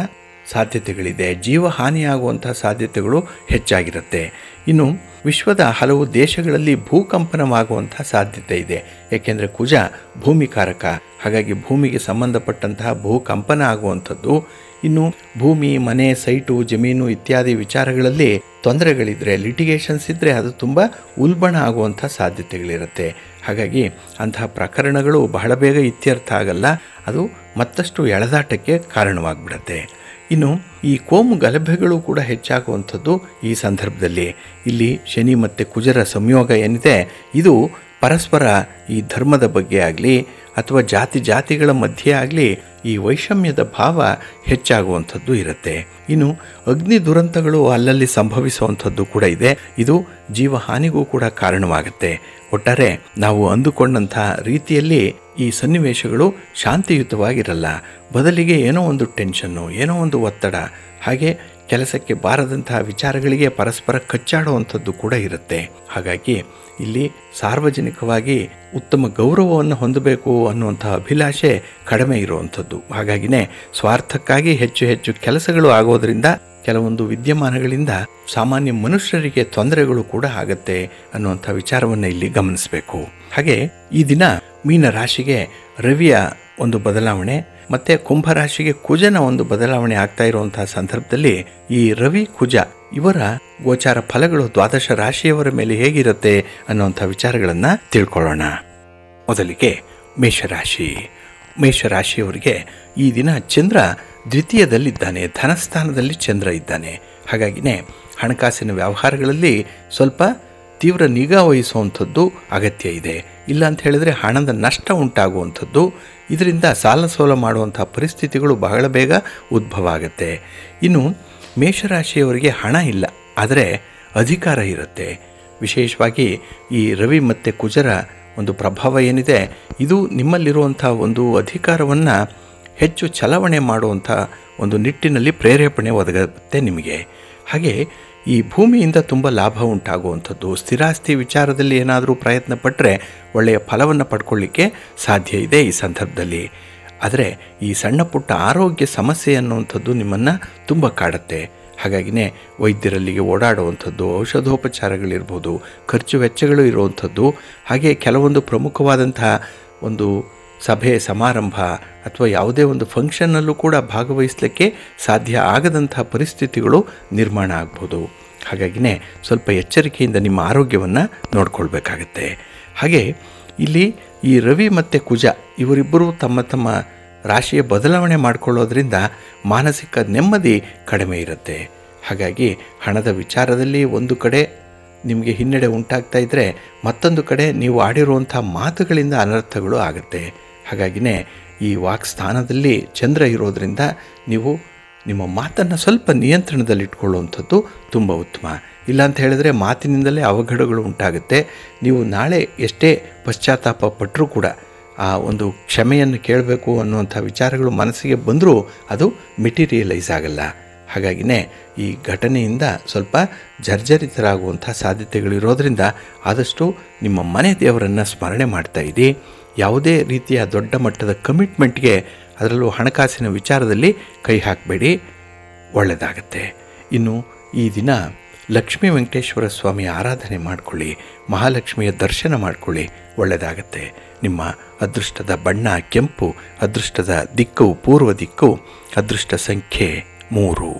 ಸಾಧ್ಯತೆಗಳಿದೆ ಜೀವಹಾನಿಯಾಗುವಂಥ ಸಾಧ್ಯತೆಗಳು ಹೆಚ್ಚಾಗಿರುತ್ತೆ ಇನ್ನು ವಿಶ್ವದ ಹಲವು ದೇಶಗಳಲ್ಲಿ ಭೂಕಂಪನವಾಗುವಂಥ ಸಾಧ್ಯತೆ ಇದೆ ಏಕೆಂದರೆ ಕುಜ ಭೂಮಿಕಾರಕ ಹಾಗಾಗಿ ಭೂಮಿಗೆ ಸಂಬಂಧಪಟ್ಟಂತಹ ಭೂಕಂಪನ ಆಗುವಂಥದ್ದು ಇನ್ನು ಭೂಮಿ ಮನೆ ಸೈಟು ಜಮೀನು ಇತ್ಯಾದಿ ವಿಚಾರಗಳಲ್ಲಿ ತೊಂದರೆಗಳಿದ್ದರೆ ಲಿಟಿಗೇಷನ್ಸ್ ಇದ್ದರೆ ಅದು ತುಂಬ ಉಲ್ಬಣ ಆಗುವಂಥ ಸಾಧ್ಯತೆಗಳಿರುತ್ತೆ ಹಾಗಾಗಿ ಅಂತಹ ಪ್ರಕರಣಗಳು ಬಹಳ ಬೇಗ ಇತ್ಯರ್ಥ ಆಗಲ್ಲ ಅದು ಮತ್ತಷ್ಟು ಎಳೆದಾಟಕ್ಕೆ ಕಾರಣವಾಗಿಬಿಡತ್ತೆ ಇನ್ನು ಈ ಕೋಮು ಗಲಭೆಗಳು ಕೂಡ ಹೆಚ್ಚಾಗುವಂಥದ್ದು ಈ ಸಂದರ್ಭದಲ್ಲಿ ಇಲ್ಲಿ ಶನಿ ಮತ್ತು ಕುಜರ ಸಂಯೋಗ ಏನಿದೆ ಇದು ಪರಸ್ಪರ ಈ ಧರ್ಮದ ಬಗ್ಗೆ ಆಗಲಿ ಅಥವಾ ಜಾತಿ ಜಾತಿಗಳ ಮಧ್ಯೆ ಆಗಲಿ ಈ ವೈಷಮ್ಯದ ಭಾವ ಹೆಚ್ಚಾಗುವಂಥದ್ದು ಇರುತ್ತೆ ಇನ್ನು ಅಗ್ನಿ ದುರಂತಗಳು ಅಲ್ಲಲ್ಲಿ ಸಂಭವಿಸುವಂಥದ್ದು ಕೂಡ ಇದೆ ಇದು ಜೀವಹಾನಿಗೂ ಕೂಡ ಕಾರಣವಾಗುತ್ತೆ ಒಟ್ಟಾರೆ ನಾವು ಅಂದುಕೊಂಡಂಥ ರೀತಿಯಲ್ಲಿ ಈ ಸನ್ನಿವೇಶಗಳು ಶಾಂತಿಯುತವಾಗಿರಲ್ಲ ಬದಲಿಗೆ ಏನೋ ಒಂದು ಟೆನ್ಷನ್ನು ಏನೋ ಒಂದು ಒತ್ತಡ ಹಾಗೆ ಕೆಲಸಕ್ಕೆ ಬಾರದಂತಹ ವಿಚಾರಗಳಿಗೆ ಪರಸ್ಪರ ಕಚ್ಚಾಡುವಂಥದ್ದು ಕೂಡ ಇರುತ್ತೆ ಹಾಗಾಗಿ ಇಲ್ಲಿ ಸಾರ್ವಜನಿಕವಾಗಿ ಉತ್ತಮ ಗೌರವವನ್ನು ಹೊಂದಬೇಕು ಅನ್ನುವಂತಹ ಅಭಿಲಾಷೆ ಕಡಿಮೆ ಇರುವಂಥದ್ದು ಹಾಗಾಗಿನೇ ಸ್ವಾರ್ಥಕ್ಕಾಗಿ ಹೆಚ್ಚು ಹೆಚ್ಚು ಕೆಲಸಗಳು ಆಗೋದರಿಂದ ಕೆಲವೊಂದು ವಿದ್ಯಮಾನಗಳಿಂದ ಸಾಮಾನ್ಯ ಮನುಷ್ಯರಿಗೆ ತೊಂದರೆಗಳು ಕೂಡ ಆಗತ್ತೆ ಅನ್ನುವಂಥ ವಿಚಾರವನ್ನು ಇಲ್ಲಿ ಗಮನಿಸಬೇಕು ಹಾಗೆ ಈ ದಿನ ಮೀನ ರಾಶಿಗೆ ರವಿಯ ಒಂದು ಬದಲಾವಣೆ ಮತ್ತು ಕುಂಭರಾಶಿಗೆ ಕುಜನ ಒಂದು ಬದಲಾವಣೆ ಆಗ್ತಾ ಇರುವಂತಹ ಸಂದರ್ಭದಲ್ಲಿ ಈ ರವಿ ಕುಜ ಇವರ ಗೋಚಾರ ಫಲಗಳು ದ್ವಾದಶ ರಾಶಿಯವರ ಮೇಲೆ ಹೇಗಿರುತ್ತೆ ಅನ್ನುವಂಥ ವಿಚಾರಗಳನ್ನು ತಿಳ್ಕೊಳ್ಳೋಣ ಮೊದಲಿಗೆ ಮೇಷರಾಶಿ ಮೇಷರಾಶಿಯವರಿಗೆ ಈ ದಿನ ಚಂದ್ರ ದ್ವಿತೀಯದಲ್ಲಿದ್ದಾನೆ ಧನಸ್ಥಾನದಲ್ಲಿ ಚಂದ್ರ ಇದ್ದಾನೆ ಹಾಗಾಗಿನೇ ಹಣಕಾಸಿನ ವ್ಯವಹಾರಗಳಲ್ಲಿ ಸ್ವಲ್ಪ ತೀವ್ರ ನಿಗಾ ವಹಿಸುವಂಥದ್ದು ಅಗತ್ಯ ಇದೆ ಇಲ್ಲ ಅಂತ ಹೇಳಿದರೆ ಹಣದ ನಷ್ಟ ಉಂಟಾಗುವಂಥದ್ದು ಇದರಿಂದ ಸಾಲ ಸೋಲ ಮಾಡುವಂಥ ಪರಿಸ್ಥಿತಿಗಳು ಬಹಳ ಬೇಗ ಉದ್ಭವ ಆಗುತ್ತೆ ಇನ್ನು ಮೇಷರಾಶಿಯವರಿಗೆ ಹಣ ಇಲ್ಲ ಆದರೆ ಅಧಿಕಾರ ಇರುತ್ತೆ ವಿಶೇಷವಾಗಿ ಈ ರವಿ ಮತ್ತು ಕುಜರ ಒಂದು ಪ್ರಭಾವ ಏನಿದೆ ಇದು ನಿಮ್ಮಲ್ಲಿರುವಂಥ ಒಂದು ಅಧಿಕಾರವನ್ನು ಹೆಚ್ಚು ಚಲಾವಣೆ ಮಾಡುವಂಥ ಒಂದು ನಿಟ್ಟಿನಲ್ಲಿ ಪ್ರೇರೇಪಣೆ ಒದಗುತ್ತೆ ನಿಮಗೆ ಹಾಗೆ ಈ ಭೂಮಿಯಿಂದ ತುಂಬ ಲಾಭ ಉಂಟಾಗುವಂಥದ್ದು ಸ್ಥಿರಾಸ್ತಿ ವಿಚಾರದಲ್ಲಿ ಏನಾದರೂ ಪ್ರಯತ್ನ ಪಟ್ಟರೆ ಒಳ್ಳೆಯ ಫಲವನ್ನು ಪಡ್ಕೊಳ್ಳಿಕ್ಕೆ ಸಾಧ್ಯ ಇದೆ ಈ ಸಂದರ್ಭದಲ್ಲಿ ಆದರೆ ಈ ಸಣ್ಣ ಪುಟ್ಟ ಆರೋಗ್ಯ ಸಮಸ್ಯೆ ಅನ್ನುವಂಥದ್ದು ನಿಮ್ಮನ್ನು ತುಂಬ ಕಾಡುತ್ತೆ ಹಾಗಾಗಿನೇ ವೈದ್ಯರಲ್ಲಿಗೆ ಓಡಾಡುವಂಥದ್ದು ಔಷಧೋಪಚಾರಗಳಿರ್ಬೋದು ಖರ್ಚು ವೆಚ್ಚಗಳು ಇರುವಂಥದ್ದು ಹಾಗೆ ಕೆಲವೊಂದು ಪ್ರಮುಖವಾದಂತಹ ಒಂದು ಸಭೆ ಸಮಾರಂಭ ಅಥವಾ ಯಾವುದೇ ಒಂದು ಫಂಕ್ಷನ್ನಲ್ಲೂ ಕೂಡ ಭಾಗವಹಿಸಲಿಕ್ಕೆ ಸಾಧ್ಯ ಆಗದಂತಹ ಪರಿಸ್ಥಿತಿಗಳು ನಿರ್ಮಾಣ ಆಗ್ಬೋದು ಹಾಗಾಗಿನೇ ಸ್ವಲ್ಪ ಎಚ್ಚರಿಕೆಯಿಂದ ನಿಮ್ಮ ಆರೋಗ್ಯವನ್ನು ನೋಡ್ಕೊಳ್ಬೇಕಾಗತ್ತೆ ಹಾಗೆ ಇಲ್ಲಿ ಈ ರವಿ ಮತ್ತು ಕುಜ ಇವರಿಬ್ಬರೂ ತಮ್ಮ ತಮ್ಮ ರಾಶಿಯ ಬದಲಾವಣೆ ಮಾಡಿಕೊಳ್ಳೋದ್ರಿಂದ ಮಾನಸಿಕ ನೆಮ್ಮದಿ ಕಡಿಮೆ ಇರುತ್ತೆ ಹಾಗಾಗಿ ಹಣದ ವಿಚಾರದಲ್ಲಿ ಒಂದು ಕಡೆ ನಿಮಗೆ ಹಿನ್ನಡೆ ಉಂಟಾಗ್ತಾ ಇದ್ದರೆ ಮತ್ತೊಂದು ಕಡೆ ನೀವು ಆಡಿರುವಂಥ ಮಾತುಗಳಿಂದ ಅನರ್ಥಗಳು ಆಗುತ್ತೆ ಹಾಗಾಗಿನೇ ಈ ವಾಕ್ಸ್ಥಾನದಲ್ಲಿ ಚಂದ್ರ ಇರೋದರಿಂದ ನೀವು ನಿಮ್ಮ ಮಾತನ್ನು ಸ್ವಲ್ಪ ನಿಯಂತ್ರಣದಲ್ಲಿಟ್ಕೊಳ್ಳುವಂಥದ್ದು ತುಂಬ ಉತ್ತಮ ಇಲ್ಲ ಅಂತ ಹೇಳಿದ್ರೆ ಮಾತಿನಿಂದಲೇ ಅವಘಡಗಳು ಉಂಟಾಗುತ್ತೆ ನೀವು ನಾಳೆ ಎಷ್ಟೇ ಪಶ್ಚಾತ್ತಾಪ ಪಟ್ಟರೂ ಕೂಡ ಆ ಒಂದು ಕ್ಷಮೆಯನ್ನು ಕೇಳಬೇಕು ಅನ್ನುವಂಥ ವಿಚಾರಗಳು ಮನಸ್ಸಿಗೆ ಬಂದರೂ ಅದು ಮೆಟೀರಿಯಲೈಸ್ ಆಗಲ್ಲ ಹಾಗಾಗಿನೇ ಈ ಘಟನೆಯಿಂದ ಸ್ವಲ್ಪ ಜರ್ಜರಿತರಾಗುವಂಥ ಸಾಧ್ಯತೆಗಳಿರೋದ್ರಿಂದ ಆದಷ್ಟು ನಿಮ್ಮ ಮನೆ ದೇವರನ್ನು ಸ್ಮರಣೆ ಮಾಡ್ತಾ ಇರಿ ಯಾವುದೇ ರೀತಿಯ ದೊಡ್ಡ ಮಟ್ಟದ ಕಮಿಟ್ಮೆಂಟ್ಗೆ ಅದರಲ್ಲೂ ಹಣಕಾಸಿನ ವಿಚಾರದಲ್ಲಿ ಕೈ ಹಾಕಬೇಡಿ ಒಳ್ಳೆಯದಾಗತ್ತೆ ಇನ್ನು ಈ ದಿನ ಲಕ್ಷ್ಮೀ ವೆಂಕಟೇಶ್ವರ ಸ್ವಾಮಿ ಆರಾಧನೆ ಮಾಡಿಕೊಳ್ಳಿ ಮಹಾಲಕ್ಷ್ಮಿಯ ದರ್ಶನ ಮಾಡಿಕೊಳ್ಳಿ ಒಳ್ಳೆಯದಾಗತ್ತೆ ನಿಮ್ಮ ಅದೃಷ್ಟದ ಬಣ್ಣ ಕೆಂಪು ಅದೃಷ್ಟದ ದಿಕ್ಕು ಪೂರ್ವ ದಿಕ್ಕು ಅದೃಷ್ಟ ಸಂಖ್ಯೆ ಮೂರು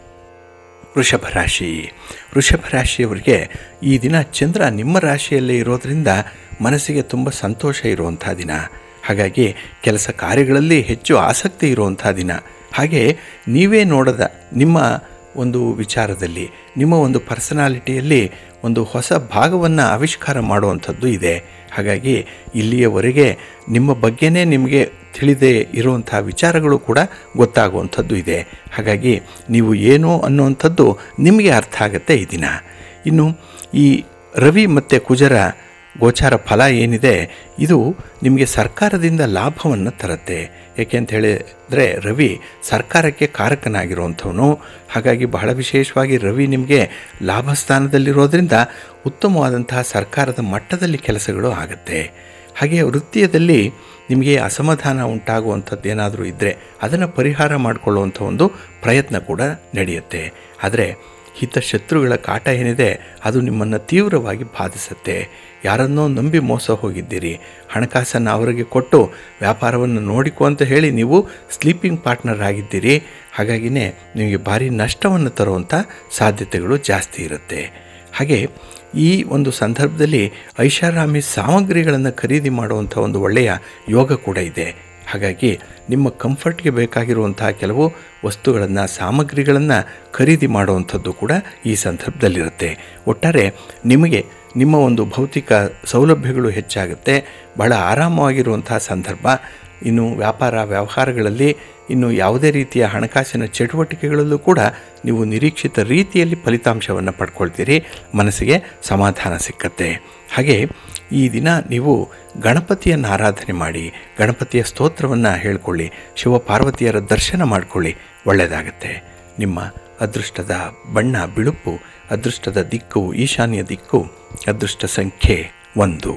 ವೃಷಭ ರಾಶಿ ವೃಷಭ ರಾಶಿಯವರಿಗೆ ಈ ದಿನ ಚಂದ್ರ ನಿಮ್ಮ ರಾಶಿಯಲ್ಲೇ ಇರೋದರಿಂದ ಮನಸ್ಸಿಗೆ ತುಂಬ ಸಂತೋಷ ಇರುವಂಥ ದಿನ ಹಾಗಾಗಿ ಕೆಲಸ ಕಾರ್ಯಗಳಲ್ಲಿ ಹೆಚ್ಚು ಆಸಕ್ತಿ ಇರುವಂಥ ದಿನ ಹಾಗೆ ನೀವೇ ನೋಡದ ನಿಮ್ಮ ಒಂದು ವಿಚಾರದಲ್ಲಿ ನಿಮ್ಮ ಒಂದು ಪರ್ಸನಾಲಿಟಿಯಲ್ಲಿ ಒಂದು ಹೊಸ ಭಾಗವನ್ನು ಆವಿಷ್ಕಾರ ಮಾಡುವಂಥದ್ದು ಇದೆ ಹಾಗಾಗಿ ಇಲ್ಲಿಯವರೆಗೆ ನಿಮ್ಮ ಬಗ್ಗೆನೇ ನಿಮಗೆ ತಿಳಿದೇ ಇರುವಂಥ ವಿಚಾರಗಳು ಕೂಡ ಗೊತ್ತಾಗುವಂಥದ್ದು ಇದೆ ಹಾಗಾಗಿ ನೀವು ಏನು ಅನ್ನುವಂಥದ್ದು ನಿಮಗೆ ಅರ್ಥ ಆಗುತ್ತೆ ಈ ದಿನ ಇನ್ನು ಈ ರವಿ ಮತ್ತು ಕುಜರ ಗೋಚಾರ ಫಲ ಏನಿದೆ ಇದು ನಿಮಗೆ ಸರ್ಕಾರದಿಂದ ಲಾಭವನ್ನು ತರುತ್ತೆ ಏಕೆ ಅಂತ ಹೇಳಿದರೆ ರವಿ ಸರ್ಕಾರಕ್ಕೆ ಕಾರಕನಾಗಿರುವಂಥವನು ಹಾಗಾಗಿ ಬಹಳ ವಿಶೇಷವಾಗಿ ರವಿ ನಿಮಗೆ ಲಾಭ ಸ್ಥಾನದಲ್ಲಿರೋದ್ರಿಂದ ಉತ್ತಮವಾದಂತಹ ಸರ್ಕಾರದ ಮಟ್ಟದಲ್ಲಿ ಕೆಲಸಗಳು ಆಗುತ್ತೆ ಹಾಗೆ ವೃತ್ತಿಯದಲ್ಲಿ ನಿಮಗೆ ಅಸಮಾಧಾನ ಉಂಟಾಗುವಂಥದ್ದು ಏನಾದರೂ ಇದ್ದರೆ ಅದನ್ನು ಪರಿಹಾರ ಮಾಡಿಕೊಳ್ಳುವಂಥ ಒಂದು ಪ್ರಯತ್ನ ಕೂಡ ನಡೆಯುತ್ತೆ ಆದರೆ ಹಿತಶತ್ರುಗಳ ಕಾಟ ಏನಿದೆ ಅದು ನಿಮ್ಮನ್ನು ತೀವ್ರವಾಗಿ ಬಾಧಿಸುತ್ತೆ ಯಾರನ್ನೋ ನಂಬಿ ಮೋಸ ಹೋಗಿದ್ದೀರಿ ಹಣಕಾಸನ್ನು ಅವರಿಗೆ ಕೊಟ್ಟು ವ್ಯಾಪಾರವನ್ನು ನೋಡಿಕೊ ಅಂತ ಹೇಳಿ ನೀವು ಸ್ಲೀಪಿಂಗ್ ಪಾರ್ಟ್ನರ್ ಆಗಿದ್ದೀರಿ ಹಾಗಾಗಿನೇ ನಿಮಗೆ ಭಾರಿ ನಷ್ಟವನ್ನು ತರುವಂಥ ಸಾಧ್ಯತೆಗಳು ಜಾಸ್ತಿ ಇರುತ್ತೆ ಹಾಗೆ ಈ ಒಂದು ಸಂದರ್ಭದಲ್ಲಿ ಐಷಾರಾಮಿ ಸಾಮಗ್ರಿಗಳನ್ನು ಖರೀದಿ ಮಾಡುವಂಥ ಒಂದು ಒಳ್ಳೆಯ ಯೋಗ ಕೂಡ ಇದೆ ಹಾಗಾಗಿ ನಿಮ್ಮ ಕಂಫರ್ಟ್ಗೆ ಬೇಕಾಗಿರುವಂತಹ ಕೆಲವು ವಸ್ತುಗಳನ್ನು ಸಾಮಗ್ರಿಗಳನ್ನು ಖರೀದಿ ಮಾಡುವಂಥದ್ದು ಕೂಡ ಈ ಸಂದರ್ಭದಲ್ಲಿರುತ್ತೆ ಒಟ್ಟಾರೆ ನಿಮಗೆ ನಿಮ್ಮ ಒಂದು ಭೌತಿಕ ಸೌಲಭ್ಯಗಳು ಹೆಚ್ಚಾಗುತ್ತೆ ಬಹಳ ಆರಾಮವಾಗಿರುವಂತಹ ಸಂದರ್ಭ ಇನ್ನು ವ್ಯಾಪಾರ ವ್ಯವಹಾರಗಳಲ್ಲಿ ಇನ್ನು ಯಾವುದೇ ರೀತಿಯ ಹಣಕಾಸಿನ ಚಟುವಟಿಕೆಗಳಲ್ಲೂ ಕೂಡ ನೀವು ನಿರೀಕ್ಷಿತ ರೀತಿಯಲ್ಲಿ ಫಲಿತಾಂಶವನ್ನು ಪಡ್ಕೊಳ್ತೀರಿ ಮನಸ್ಸಿಗೆ ಸಮಾಧಾನ ಸಿಕ್ಕತ್ತೆ ಹಾಗೆ ಈ ದಿನ ನೀವು ಗಣಪತಿಯನ್ನು ಆರಾಧನೆ ಮಾಡಿ ಗಣಪತಿಯ ಸ್ತೋತ್ರವನ್ನು ಹೇಳ್ಕೊಳ್ಳಿ ಶಿವಪಾರ್ವತಿಯರ ದರ್ಶನ ಮಾಡಿಕೊಳ್ಳಿ ಒಳ್ಳೆಯದಾಗತ್ತೆ ನಿಮ್ಮ ಅದೃಷ್ಟದ ಬಣ್ಣ ಬಿಳುಪು ಅದೃಷ್ಟದ ದಿಕ್ಕು ಈಶಾನ್ಯ ದಿಕ್ಕು ಅದೃಷ್ಟ ಸಂಖ್ಯೆ ಒಂದು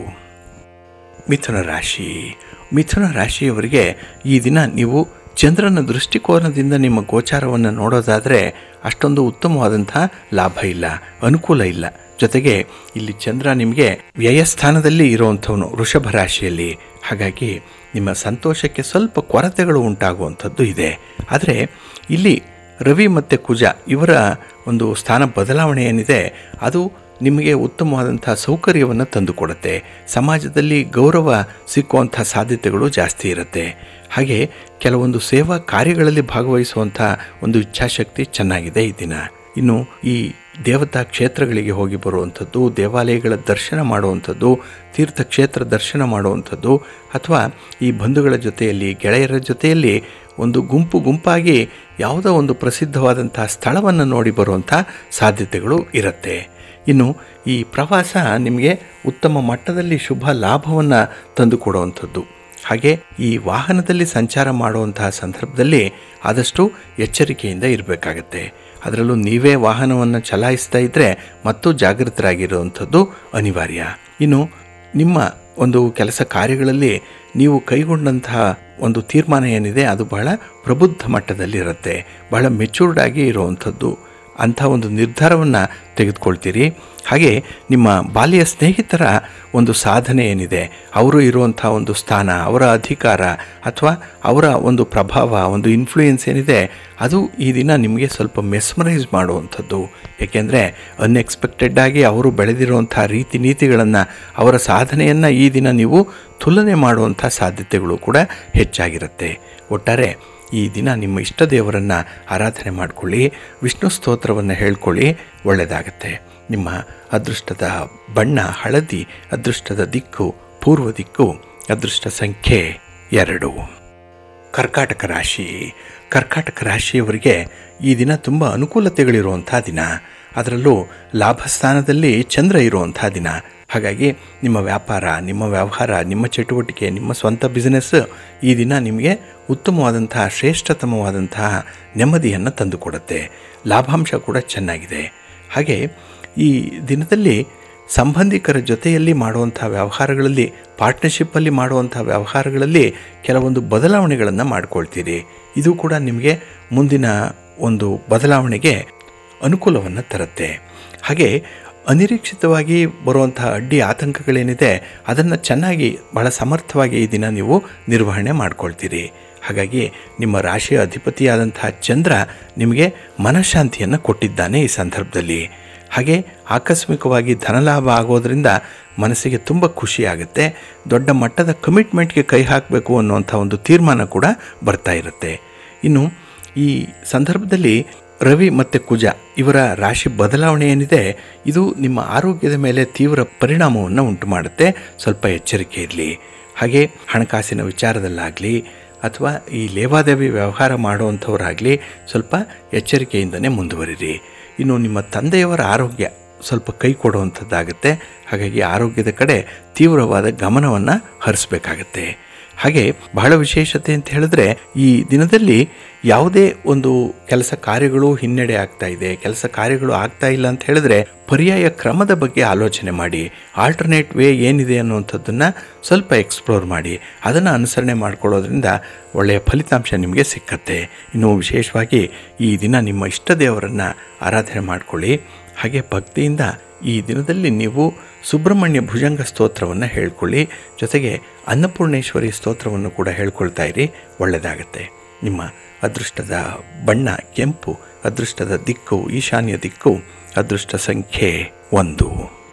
ಮಿಥುನ ರಾಶಿ ಮಿಥುನ ರಾಶಿಯವರಿಗೆ ಈ ದಿನ ನೀವು ಚಂದ್ರನ ದೃಷ್ಟಿಕೋನದಿಂದ ನಿಮ್ಮ ಗೋಚಾರವನ್ನು ನೋಡೋದಾದರೆ ಅಷ್ಟೊಂದು ಉತ್ತಮವಾದಂಥ ಲಾಭ ಇಲ್ಲ ಅನುಕೂಲ ಇಲ್ಲ ಜೊತೆಗೆ ಇಲ್ಲಿ ಚಂದ್ರ ನಿಮಗೆ ವ್ಯಯಸ್ಥಾನದಲ್ಲಿ ಇರುವಂಥವನು ವೃಷಭ ರಾಶಿಯಲ್ಲಿ ಹಾಗಾಗಿ ನಿಮ್ಮ ಸಂತೋಷಕ್ಕೆ ಸ್ವಲ್ಪ ಕೊರತೆಗಳು ಉಂಟಾಗುವಂಥದ್ದು ಇದೆ ಆದರೆ ಇಲ್ಲಿ ರವಿ ಮತ್ತು ಕುಜ ಇವರ ಒಂದು ಸ್ಥಾನ ಬದಲಾವಣೆ ಏನಿದೆ ಅದು ನಿಮಗೆ ಉತ್ತಮವಾದಂಥ ಸೌಕರ್ಯವನ್ನು ತಂದುಕೊಡುತ್ತೆ ಸಮಾಜದಲ್ಲಿ ಗೌರವ ಸಿಕ್ಕುವಂಥ ಸಾಧ್ಯತೆಗಳು ಜಾಸ್ತಿ ಇರುತ್ತೆ ಹಾಗೆ ಕೆಲವೊಂದು ಸೇವಾ ಕಾರ್ಯಗಳಲ್ಲಿ ಭಾಗವಹಿಸುವಂಥ ಒಂದು ಇಚ್ಛಾಶಕ್ತಿ ಚೆನ್ನಾಗಿದೆ ಈ ದಿನ ಇನ್ನು ಈ ದೇವತಾ ಕ್ಷೇತ್ರಗಳಿಗೆ ಹೋಗಿ ಬರುವಂಥದ್ದು ದೇವಾಲಯಗಳ ದರ್ಶನ ಮಾಡುವಂಥದ್ದು ತೀರ್ಥಕ್ಷೇತ್ರ ದರ್ಶನ ಮಾಡುವಂಥದ್ದು ಅಥವಾ ಈ ಬಂಧುಗಳ ಜೊತೆಯಲ್ಲಿ ಗೆಳೆಯರ ಜೊತೆಯಲ್ಲಿ ಒಂದು ಗುಂಪು ಗುಂಪಾಗಿ ಯಾವುದೋ ಒಂದು ಪ್ರಸಿದ್ಧವಾದಂಥ ಸ್ಥಳವನ್ನು ನೋಡಿ ಬರುವಂಥ ಸಾಧ್ಯತೆಗಳು ಇರುತ್ತೆ ಇನ್ನು ಈ ಪ್ರವಾಸ ನಿಮಗೆ ಉತ್ತಮ ಮಟ್ಟದಲ್ಲಿ ಶುಭ ಲಾಭವನ್ನು ತಂದುಕೊಡುವಂಥದ್ದು ಹಾಗೆ ಈ ವಾಹನದಲ್ಲಿ ಸಂಚಾರ ಮಾಡುವಂತಹ ಸಂದರ್ಭದಲ್ಲಿ ಆದಷ್ಟು ಎಚ್ಚರಿಕೆಯಿಂದ ಇರಬೇಕಾಗತ್ತೆ ಅದರಲ್ಲೂ ನೀವೇ ವಾಹನವನ್ನು ಚಲಾಯಿಸ್ತಾ ಇದ್ದರೆ ಮತ್ತು ಜಾಗೃತರಾಗಿರುವಂಥದ್ದು ಅನಿವಾರ್ಯ ಇನ್ನು ನಿಮ್ಮ ಒಂದು ಕೆಲಸ ಕಾರ್ಯಗಳಲ್ಲಿ ನೀವು ಕೈಗೊಂಡಂತಹ ಒಂದು ತೀರ್ಮಾನ ಏನಿದೆ ಅದು ಬಹಳ ಪ್ರಬುದ್ಧ ಮಟ್ಟದಲ್ಲಿರುತ್ತೆ ಬಹಳ ಮೆಚೂರ್ಡ್ ಆಗಿ ಇರುವಂಥದ್ದು ಅಂಥ ಒಂದು ನಿರ್ಧಾರವನ್ನು ತೆಗೆದುಕೊಳ್ತೀರಿ ಹಾಗೆ ನಿಮ್ಮ ಬಾಲ್ಯ ಸ್ನೇಹಿತರ ಒಂದು ಸಾಧನೆ ಏನಿದೆ ಅವರು ಇರುವಂಥ ಒಂದು ಸ್ಥಾನ ಅವರ ಅಧಿಕಾರ ಅಥವಾ ಅವರ ಒಂದು ಪ್ರಭಾವ ಒಂದು ಇನ್ಫ್ಲೂಯೆನ್ಸ್ ಏನಿದೆ ಅದು ಈ ದಿನ ನಿಮಗೆ ಸ್ವಲ್ಪ ಮೆಸ್ಮರೈಸ್ ಮಾಡುವಂಥದ್ದು ಏಕೆಂದರೆ ಅನ್ಎಕ್ಸ್ಪೆಕ್ಟೆಡ್ ಆಗಿ ಅವರು ಬೆಳೆದಿರುವಂಥ ರೀತಿ ನೀತಿಗಳನ್ನು ಅವರ ಸಾಧನೆಯನ್ನು ಈ ದಿನ ನೀವು ತುಲನೆ ಮಾಡುವಂಥ ಸಾಧ್ಯತೆಗಳು ಕೂಡ ಹೆಚ್ಚಾಗಿರುತ್ತೆ ಒಟ್ಟಾರೆ ಈ ದಿನ ನಿಮ್ಮ ಇಷ್ಟ ದೇವರನ್ನು ಆರಾಧನೆ ಮಾಡಿಕೊಳ್ಳಿ ವಿಷ್ಣು ಸ್ತೋತ್ರವನ್ನು ಹೇಳ್ಕೊಳ್ಳಿ ಒಳ್ಳೆಯದಾಗತ್ತೆ ನಿಮ್ಮ ಅದೃಷ್ಟದ ಬಣ್ಣ ಹಳದಿ ಅದೃಷ್ಟದ ದಿಕ್ಕು ಪೂರ್ವ ದಿಕ್ಕು ಅದೃಷ್ಟ ಸಂಖ್ಯೆ ಎರಡು ಕರ್ಕಾಟಕ ರಾಶಿ ಕರ್ಕಾಟಕ ರಾಶಿಯವರಿಗೆ ಈ ದಿನ ತುಂಬ ಅನುಕೂಲತೆಗಳಿರುವಂಥ ದಿನ ಅದರಲ್ಲೂ ಲಾಭ ಸ್ಥಾನದಲ್ಲಿ ಚಂದ್ರ ಇರುವಂಥ ದಿನ ಹಾಗಾಗಿ ನಿಮ್ಮ ವ್ಯಾಪಾರ ನಿಮ್ಮ ವ್ಯವಹಾರ ನಿಮ್ಮ ಚಟುವಟಿಕೆ ನಿಮ್ಮ ಸ್ವಂತ ಬಿಸ್ನೆಸ್ ಈ ದಿನ ನಿಮಗೆ ಉತ್ತಮವಾದಂತಹ ಶ್ರೇಷ್ಠತಮವಾದಂತಹ ನೆಮ್ಮದಿಯನ್ನು ತಂದುಕೊಡುತ್ತೆ ಲಾಭಾಂಶ ಕೂಡ ಚೆನ್ನಾಗಿದೆ ಹಾಗೆ ಈ ದಿನದಲ್ಲಿ ಸಂಬಂಧಿಕರ ಜೊತೆಯಲ್ಲಿ ಮಾಡುವಂಥ ವ್ಯವಹಾರಗಳಲ್ಲಿ ಪಾರ್ಟ್ನರ್ಶಿಪ್ಪಲ್ಲಿ ಮಾಡುವಂಥ ವ್ಯವಹಾರಗಳಲ್ಲಿ ಕೆಲವೊಂದು ಬದಲಾವಣೆಗಳನ್ನು ಮಾಡ್ಕೊಳ್ತೀರಿ ಇದು ಕೂಡ ನಿಮಗೆ ಮುಂದಿನ ಒಂದು ಬದಲಾವಣೆಗೆ ಅನುಕೂಲವನ್ನು ತರುತ್ತೆ ಹಾಗೆ ಅನಿರೀಕ್ಷಿತವಾಗಿ ಬರುವಂತಹ ಅಡ್ಡಿ ಆತಂಕಗಳೇನಿದೆ ಅದನ್ನು ಚೆನ್ನಾಗಿ ಬಹಳ ಸಮರ್ಥವಾಗಿ ಈ ದಿನ ನೀವು ನಿರ್ವಹಣೆ ಮಾಡ್ಕೊಳ್ತೀರಿ ಹಾಗಾಗಿ ನಿಮ್ಮ ರಾಶಿಯ ಅಧಿಪತಿಯಾದಂತಹ ಚಂದ್ರ ನಿಮಗೆ ಮನಃಶಾಂತಿಯನ್ನು ಕೊಟ್ಟಿದ್ದಾನೆ ಈ ಸಂದರ್ಭದಲ್ಲಿ ಹಾಗೆ ಆಕಸ್ಮಿಕವಾಗಿ ಧನಲಾಭ ಆಗೋದರಿಂದ ಮನಸ್ಸಿಗೆ ತುಂಬ ಖುಷಿಯಾಗುತ್ತೆ ದೊಡ್ಡ ಮಟ್ಟದ ಕಮಿಟ್ಮೆಂಟ್ಗೆ ಕೈ ಹಾಕಬೇಕು ಅನ್ನುವಂಥ ಒಂದು ತೀರ್ಮಾನ ಕೂಡ ಬರ್ತಾ ಇರುತ್ತೆ ಇನ್ನು ಈ ಸಂದರ್ಭದಲ್ಲಿ ರವಿ ಮತ್ತು ಕುಜ ಇವರ ರಾಶಿ ಬದಲಾವಣೆ ಏನಿದೆ ಇದು ನಿಮ್ಮ ಆರೋಗ್ಯದ ಮೇಲೆ ತೀವ್ರ ಪರಿಣಾಮವನ್ನು ಉಂಟು ಮಾಡುತ್ತೆ ಸ್ವಲ್ಪ ಎಚ್ಚರಿಕೆ ಇರಲಿ ಹಾಗೆ ಹಣಕಾಸಿನ ವಿಚಾರದಲ್ಲಾಗಲಿ ಅಥವಾ ಈ ಲೇವಾದೇವಿ ವ್ಯವಹಾರ ಮಾಡುವಂಥವರಾಗಲಿ ಸ್ವಲ್ಪ ಎಚ್ಚರಿಕೆಯಿಂದನೇ ಮುಂದುವರಿರಿ ಇನ್ನು ನಿಮ್ಮ ತಂದೆಯವರ ಆರೋಗ್ಯ ಸ್ವಲ್ಪ ಕೈ ಕೊಡುವಂಥದ್ದಾಗುತ್ತೆ ಹಾಗಾಗಿ ಆರೋಗ್ಯದ ಕಡೆ ತೀವ್ರವಾದ ಗಮನವನ್ನು ಹರಿಸ್ಬೇಕಾಗತ್ತೆ ಹಾಗೆ ಬಹಳ ವಿಶೇಷತೆ ಅಂತ ಹೇಳಿದ್ರೆ ಈ ದಿನದಲ್ಲಿ ಯಾವುದೇ ಒಂದು ಕೆಲಸ ಕಾರ್ಯಗಳು ಹಿನ್ನಡೆ ಆಗ್ತಾ ಇದೆ ಕೆಲಸ ಕಾರ್ಯಗಳು ಆಗ್ತಾ ಇಲ್ಲ ಅಂತ ಹೇಳಿದ್ರೆ ಪರ್ಯಾಯ ಕ್ರಮದ ಬಗ್ಗೆ ಆಲೋಚನೆ ಮಾಡಿ ಆಲ್ಟರ್ನೇಟ್ ವೇ ಏನಿದೆ ಅನ್ನುವಂಥದ್ದನ್ನು ಸ್ವಲ್ಪ ಎಕ್ಸ್ಪ್ಲೋರ್ ಮಾಡಿ ಅದನ್ನು ಅನುಸರಣೆ ಮಾಡ್ಕೊಳ್ಳೋದ್ರಿಂದ ಒಳ್ಳೆಯ ಫಲಿತಾಂಶ ನಿಮಗೆ ಸಿಕ್ಕತ್ತೆ ಇನ್ನು ವಿಶೇಷವಾಗಿ ಈ ದಿನ ನಿಮ್ಮ ಇಷ್ಟ ದೇವರನ್ನು ಆರಾಧನೆ ಮಾಡಿಕೊಳ್ಳಿ ಹಾಗೆ ಭಕ್ತಿಯಿಂದ ಈ ದಿನದಲ್ಲಿ ನೀವು ಸುಬ್ರಹ್ಮಣ್ಯ ಭುಜಂಗ ಸ್ತೋತ್ರವನ್ನು ಹೇಳ್ಕೊಳ್ಳಿ ಜೊತೆಗೆ ಅನ್ನಪೂರ್ಣೇಶ್ವರಿ ಸ್ತೋತ್ರವನ್ನು ಕೂಡ ಹೇಳ್ಕೊಳ್ತಾ ಇರಿ ಒಳ್ಳೆಯದಾಗತ್ತೆ ನಿಮ್ಮ ಅದೃಷ್ಟದ ಬಣ್ಣ ಕೆಂಪು ಅದೃಷ್ಟದ ದಿಕ್ಕು ಈಶಾನ್ಯ ದಿಕ್ಕು ಅದೃಷ್ಟ ಸಂಖ್ಯೆ ಒಂದು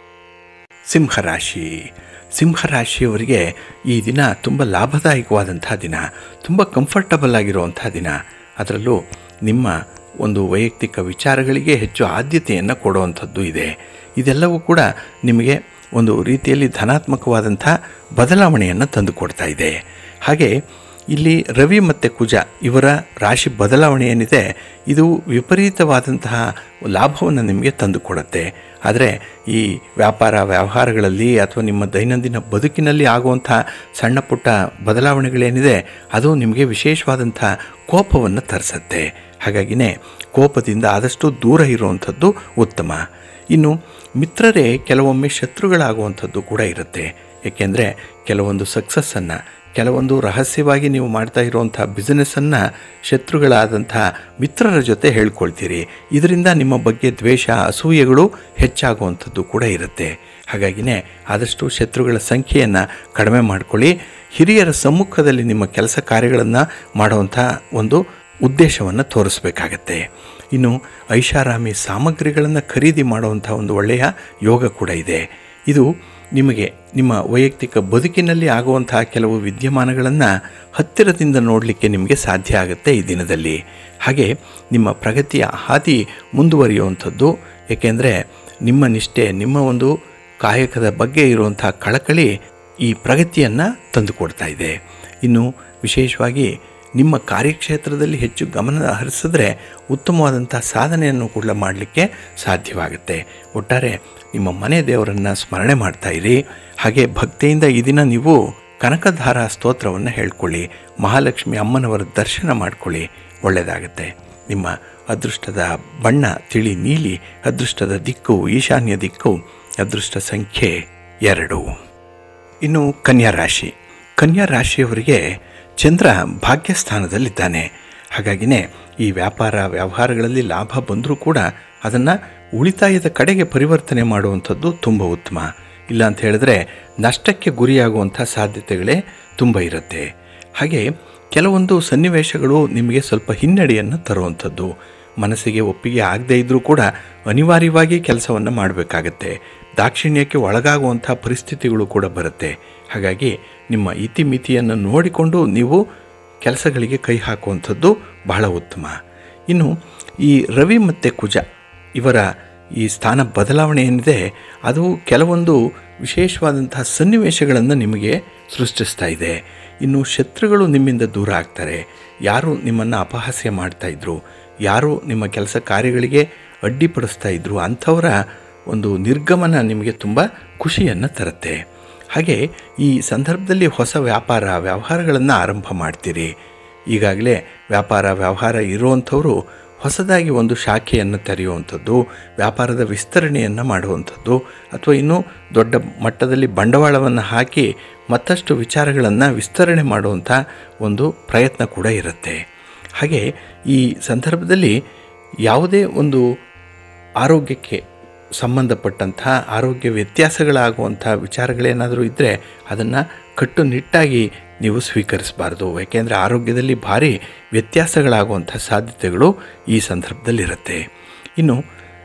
ಸಿಂಹರಾಶಿ ಸಿಂಹರಾಶಿಯವರಿಗೆ ಈ ದಿನ ತುಂಬ ಲಾಭದಾಯಕವಾದಂಥ ದಿನ ತುಂಬ ಕಂಫರ್ಟಬಲ್ ಆಗಿರುವಂಥ ದಿನ ಅದರಲ್ಲೂ ನಿಮ್ಮ ಒಂದು ವೈಯಕ್ತಿಕ ವಿಚಾರಗಳಿಗೆ ಹೆಚ್ಚು ಆದ್ಯತೆಯನ್ನು ಕೊಡುವಂಥದ್ದು ಇದೆ ಇದೆಲ್ಲವೂ ಕೂಡ ನಿಮಗೆ ಒಂದು ರೀತಿಯಲ್ಲಿ ಧನಾತ್ಮಕವಾದಂಥ ಬದಲಾವಣೆಯನ್ನು ತಂದುಕೊಡ್ತಾ ಇದೆ ಹಾಗೆ ಇಲ್ಲಿ ರವಿ ಮತ್ತು ಕುಜ ಇವರ ರಾಶಿ ಬದಲಾವಣೆ ಏನಿದೆ ಇದು ವಿಪರೀತವಾದಂತಹ ಲಾಭವನ್ನು ನಿಮಗೆ ತಂದುಕೊಡುತ್ತೆ ಆದರೆ ಈ ವ್ಯಾಪಾರ ವ್ಯವಹಾರಗಳಲ್ಲಿ ಅಥವಾ ನಿಮ್ಮ ದೈನಂದಿನ ಬದುಕಿನಲ್ಲಿ ಆಗುವಂಥ ಸಣ್ಣ ಪುಟ್ಟ ಬದಲಾವಣೆಗಳೇನಿದೆ ಅದು ನಿಮಗೆ ವಿಶೇಷವಾದಂಥ ಕೋಪವನ್ನು ತರಿಸತ್ತೆ ಹಾಗಾಗಿನೇ ಕೋಪದಿಂದ ಆದಷ್ಟು ದೂರ ಇರುವಂಥದ್ದು ಉತ್ತಮ ಇನ್ನು ಮಿತ್ರರೇ ಕೆಲವೊಮ್ಮೆ ಶತ್ರುಗಳಾಗುವಂಥದ್ದು ಕೂಡ ಇರುತ್ತೆ ಏಕೆಂದರೆ ಕೆಲವೊಂದು ಸಕ್ಸಸ್ಸನ್ನು ಕೆಲವೊಂದು ರಹಸ್ಯವಾಗಿ ನೀವು ಮಾಡ್ತಾ ಇರುವಂಥ ಬಿಸ್ನೆಸ್ಸನ್ನು ಶತ್ರುಗಳಾದಂಥ ಮಿತ್ರರ ಜೊತೆ ಹೇಳ್ಕೊಳ್ತೀರಿ ಇದರಿಂದ ನಿಮ್ಮ ಬಗ್ಗೆ ದ್ವೇಷ ಅಸೂಯೆಗಳು ಹೆಚ್ಚಾಗುವಂಥದ್ದು ಕೂಡ ಇರುತ್ತೆ ಹಾಗಾಗಿನೇ ಆದಷ್ಟು ಶತ್ರುಗಳ ಸಂಖ್ಯೆಯನ್ನು ಕಡಿಮೆ ಮಾಡಿಕೊಳ್ಳಿ ಹಿರಿಯರ ಸಮ್ಮುಖದಲ್ಲಿ ನಿಮ್ಮ ಕೆಲಸ ಕಾರ್ಯಗಳನ್ನು ಮಾಡುವಂಥ ಒಂದು ಉದ್ದೇಶವನ್ನು ತೋರಿಸ್ಬೇಕಾಗತ್ತೆ ಇನ್ನು ಐಷಾರಾಮಿ ಸಾಮಗ್ರಿಗಳನ್ನು ಖರೀದಿ ಮಾಡುವಂಥ ಒಂದು ಒಳ್ಳೆಯ ಯೋಗ ಕೂಡ ಇದೆ ಇದು ನಿಮಗೆ ನಿಮ್ಮ ವೈಯಕ್ತಿಕ ಬದುಕಿನಲ್ಲಿ ಆಗುವಂತಹ ಕೆಲವು ವಿದ್ಯಮಾನಗಳನ್ನು ಹತ್ತಿರದಿಂದ ನೋಡಲಿಕ್ಕೆ ನಿಮಗೆ ಸಾಧ್ಯ ಆಗುತ್ತೆ ಈ ದಿನದಲ್ಲಿ ಹಾಗೆ ನಿಮ್ಮ ಪ್ರಗತಿಯ ಹಾದಿ ಮುಂದುವರಿಯುವಂಥದ್ದು ಏಕೆಂದರೆ ನಿಮ್ಮ ನಿಷ್ಠೆ ನಿಮ್ಮ ಒಂದು ಕಾಯಕದ ಬಗ್ಗೆ ಇರುವಂಥ ಕಳಕಳಿ ಈ ಪ್ರಗತಿಯನ್ನು ತಂದುಕೊಡ್ತಾ ಇದೆ ಇನ್ನು ವಿಶೇಷವಾಗಿ ನಿಮ್ಮ ಕಾರ್ಯಕ್ಷೇತ್ರದಲ್ಲಿ ಹೆಚ್ಚು ಗಮನ ಹರಿಸಿದ್ರೆ ಉತ್ತಮವಾದಂಥ ಸಾಧನೆಯನ್ನು ಕೂಡ ಮಾಡಲಿಕ್ಕೆ ಸಾಧ್ಯವಾಗುತ್ತೆ ಒಟ್ಟಾರೆ ನಿಮ್ಮ ಮನೆ ದೇವರನ್ನು ಸ್ಮರಣೆ ಮಾಡ್ತಾ ಇರಿ ಹಾಗೆ ಭಕ್ತಿಯಿಂದ ಈ ದಿನ ನೀವು ಕನಕಧಾರ ಸ್ತೋತ್ರವನ್ನು ಹೇಳ್ಕೊಳ್ಳಿ ಮಹಾಲಕ್ಷ್ಮಿ ಅಮ್ಮನವರ ದರ್ಶನ ಮಾಡ್ಕೊಳ್ಳಿ ಒಳ್ಳೆಯದಾಗುತ್ತೆ ನಿಮ್ಮ ಅದೃಷ್ಟದ ಬಣ್ಣ ತಿಳಿ ನೀಲಿ ಅದೃಷ್ಟದ ದಿಕ್ಕು ಈಶಾನ್ಯ ದಿಕ್ಕು ಅದೃಷ್ಟ ಸಂಖ್ಯೆ ಎರಡು ಇನ್ನು ಕನ್ಯಾ ರಾಶಿ ಕನ್ಯಾ ರಾಶಿಯವರಿಗೆ ಚಂದ್ರ ಭಾಗ್ಯಸ್ಥಾನದಲ್ಲಿದ್ದಾನೆ ಹಾಗಾಗಿನೇ ಈ ವ್ಯಾಪಾರ ವ್ಯವಹಾರಗಳಲ್ಲಿ ಲಾಭ ಬಂದರೂ ಕೂಡ ಅದನ್ನು ಉಳಿತಾಯದ ಕಡೆಗೆ ಪರಿವರ್ತನೆ ಮಾಡುವಂಥದ್ದು ತುಂಬ ಉತ್ತಮ ಇಲ್ಲ ಅಂತ ಹೇಳಿದ್ರೆ ನಷ್ಟಕ್ಕೆ ಗುರಿಯಾಗುವಂಥ ಸಾಧ್ಯತೆಗಳೇ ತುಂಬ ಇರುತ್ತೆ ಹಾಗೆ ಕೆಲವೊಂದು ಸನ್ನಿವೇಶಗಳು ನಿಮಗೆ ಸ್ವಲ್ಪ ಹಿನ್ನಡೆಯನ್ನು ತರುವಂಥದ್ದು ಮನಸ್ಸಿಗೆ ಒಪ್ಪಿಗೆ ಆಗದೇ ಇದ್ದರೂ ಕೂಡ ಅನಿವಾರ್ಯವಾಗಿ ಕೆಲಸವನ್ನು ಮಾಡಬೇಕಾಗತ್ತೆ ದಾಕ್ಷಿಣ್ಯಕ್ಕೆ ಒಳಗಾಗುವಂಥ ಪರಿಸ್ಥಿತಿಗಳು ಕೂಡ ಬರುತ್ತೆ ಹಾಗಾಗಿ ನಿಮ್ಮ ಇತಿಮಿತಿಯನ್ನು ನೋಡಿಕೊಂಡು ನೀವು ಕೆಲಸಗಳಿಗೆ ಕೈ ಹಾಕುವಂಥದ್ದು ಬಹಳ ಉತ್ತಮ ಇನ್ನು ಈ ರವಿ ಮತ್ತು ಕುಜ ಇವರ ಈ ಸ್ಥಾನ ಬದಲಾವಣೆ ಏನಿದೆ ಅದು ಕೆಲವೊಂದು ವಿಶೇಷವಾದಂತಹ ಸನ್ನಿವೇಶಗಳನ್ನು ನಿಮಗೆ ಸೃಷ್ಟಿಸ್ತಾ ಇದೆ ಇನ್ನು ಶತ್ರುಗಳು ನಿಮ್ಮಿಂದ ದೂರ ಆಗ್ತಾರೆ ಯಾರು ನಿಮ್ಮನ್ನು ಅಪಹಾಸ್ಯ ಮಾಡ್ತಾಯಿದ್ರು ಯಾರು ನಿಮ್ಮ ಕೆಲಸ ಕಾರ್ಯಗಳಿಗೆ ಅಡ್ಡಿಪಡಿಸ್ತಾ ಇದ್ರು ಅಂಥವರ ಒಂದು ನಿರ್ಗಮನ ನಿಮಗೆ ತುಂಬ ಖುಷಿಯನ್ನು ತರುತ್ತೆ ಹಾಗೆ ಈ ಸಂದರ್ಭದಲ್ಲಿ ಹೊಸ ವ್ಯಾಪಾರ ವ್ಯವಹಾರಗಳನ್ನು ಆರಂಭ ಮಾಡ್ತೀರಿ ಈಗಾಗಲೇ ವ್ಯಾಪಾರ ವ್ಯವಹಾರ ಇರುವಂಥವರು ಹೊಸದಾಗಿ ಒಂದು ಶಾಖೆಯನ್ನು ತೆರೆಯುವಂಥದ್ದು ವ್ಯಾಪಾರದ ವಿಸ್ತರಣೆಯನ್ನು ಮಾಡುವಂಥದ್ದು ಅಥವಾ ಇನ್ನೂ ದೊಡ್ಡ ಮಟ್ಟದಲ್ಲಿ ಬಂಡವಾಳವನ್ನು ಹಾಕಿ ಮತ್ತಷ್ಟು ವಿಚಾರಗಳನ್ನು ವಿಸ್ತರಣೆ ಮಾಡುವಂಥ ಒಂದು ಪ್ರಯತ್ನ ಕೂಡ ಇರುತ್ತೆ ಹಾಗೆ ಈ ಸಂದರ್ಭದಲ್ಲಿ ಯಾವುದೇ ಒಂದು ಆರೋಗ್ಯಕ್ಕೆ ಸಂಬಂಧಪಟ್ಟಂಥ ಆರೋಗ್ಯ ವ್ಯತ್ಯಾಸಗಳಾಗುವಂಥ ವಿಚಾರಗಳೇನಾದರೂ ಇದ್ದರೆ ಅದನ್ನು ಕಟ್ಟುನಿಟ್ಟಾಗಿ ನೀವು ಸ್ವೀಕರಿಸಬಾರ್ದು ಯಾಕೆಂದರೆ ಆರೋಗ್ಯದಲ್ಲಿ ಭಾರಿ ವ್ಯತ್ಯಾಸಗಳಾಗುವಂಥ ಸಾಧ್ಯತೆಗಳು ಈ ಸಂದರ್ಭದಲ್ಲಿರುತ್ತೆ ಇನ್ನು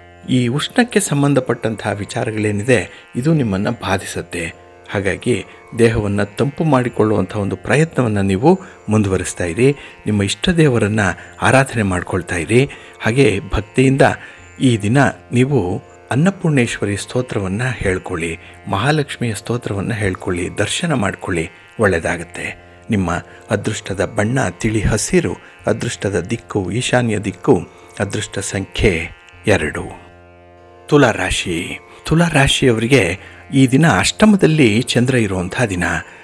ಈ ಉಷ್ಣಕ್ಕೆ ಸಂಬಂಧಪಟ್ಟಂಥ ವಿಚಾರಗಳೇನಿದೆ ಇದು ನಿಮ್ಮನ್ನು ಬಾಧಿಸುತ್ತೆ ಹಾಗಾಗಿ ದೇಹವನ್ನು ತಂಪು ಮಾಡಿಕೊಳ್ಳುವಂಥ ಒಂದು ಪ್ರಯತ್ನವನ್ನು ನೀವು ಮುಂದುವರಿಸ್ತಾ ಇರಿ ನಿಮ್ಮ ಇಷ್ಟ ದೇವರನ್ನು ಆರಾಧನೆ ಮಾಡ್ಕೊಳ್ತಾ ಇರಿ ಹಾಗೆ ಭಕ್ತಿಯಿಂದ ಈ ದಿನ ನೀವು ಅನ್ನಪೂರ್ಣೇಶ್ವರಿ ಸ್ತೋತ್ರವನ್ನು ಹೇಳ್ಕೊಳ್ಳಿ ಮಹಾಲಕ್ಷ್ಮಿಯ ಸ್ತೋತ್ರವನ್ನು ಹೇಳ್ಕೊಳ್ಳಿ ದರ್ಶನ ಮಾಡಿಕೊಳ್ಳಿ ಒಳ್ಳೆಯದಾಗತ್ತೆ ನಿಮ್ಮ ಅದೃಷ್ಟದ ಬಣ್ಣ ತಿಳಿ ಹಸಿರು ಅದೃಷ್ಟದ ದಿಕ್ಕು ಈಶಾನ್ಯ ದಿಕ್ಕು ಅದೃಷ್ಟ ಸಂಖ್ಯೆ ಎರಡು ತುಲಾರಾಶಿ ತುಲಾರಾಶಿಯವರಿಗೆ ಈ ದಿನ ಅಷ್ಟಮದಲ್ಲಿ ಚಂದ್ರ ಇರುವಂಥ ದಿನ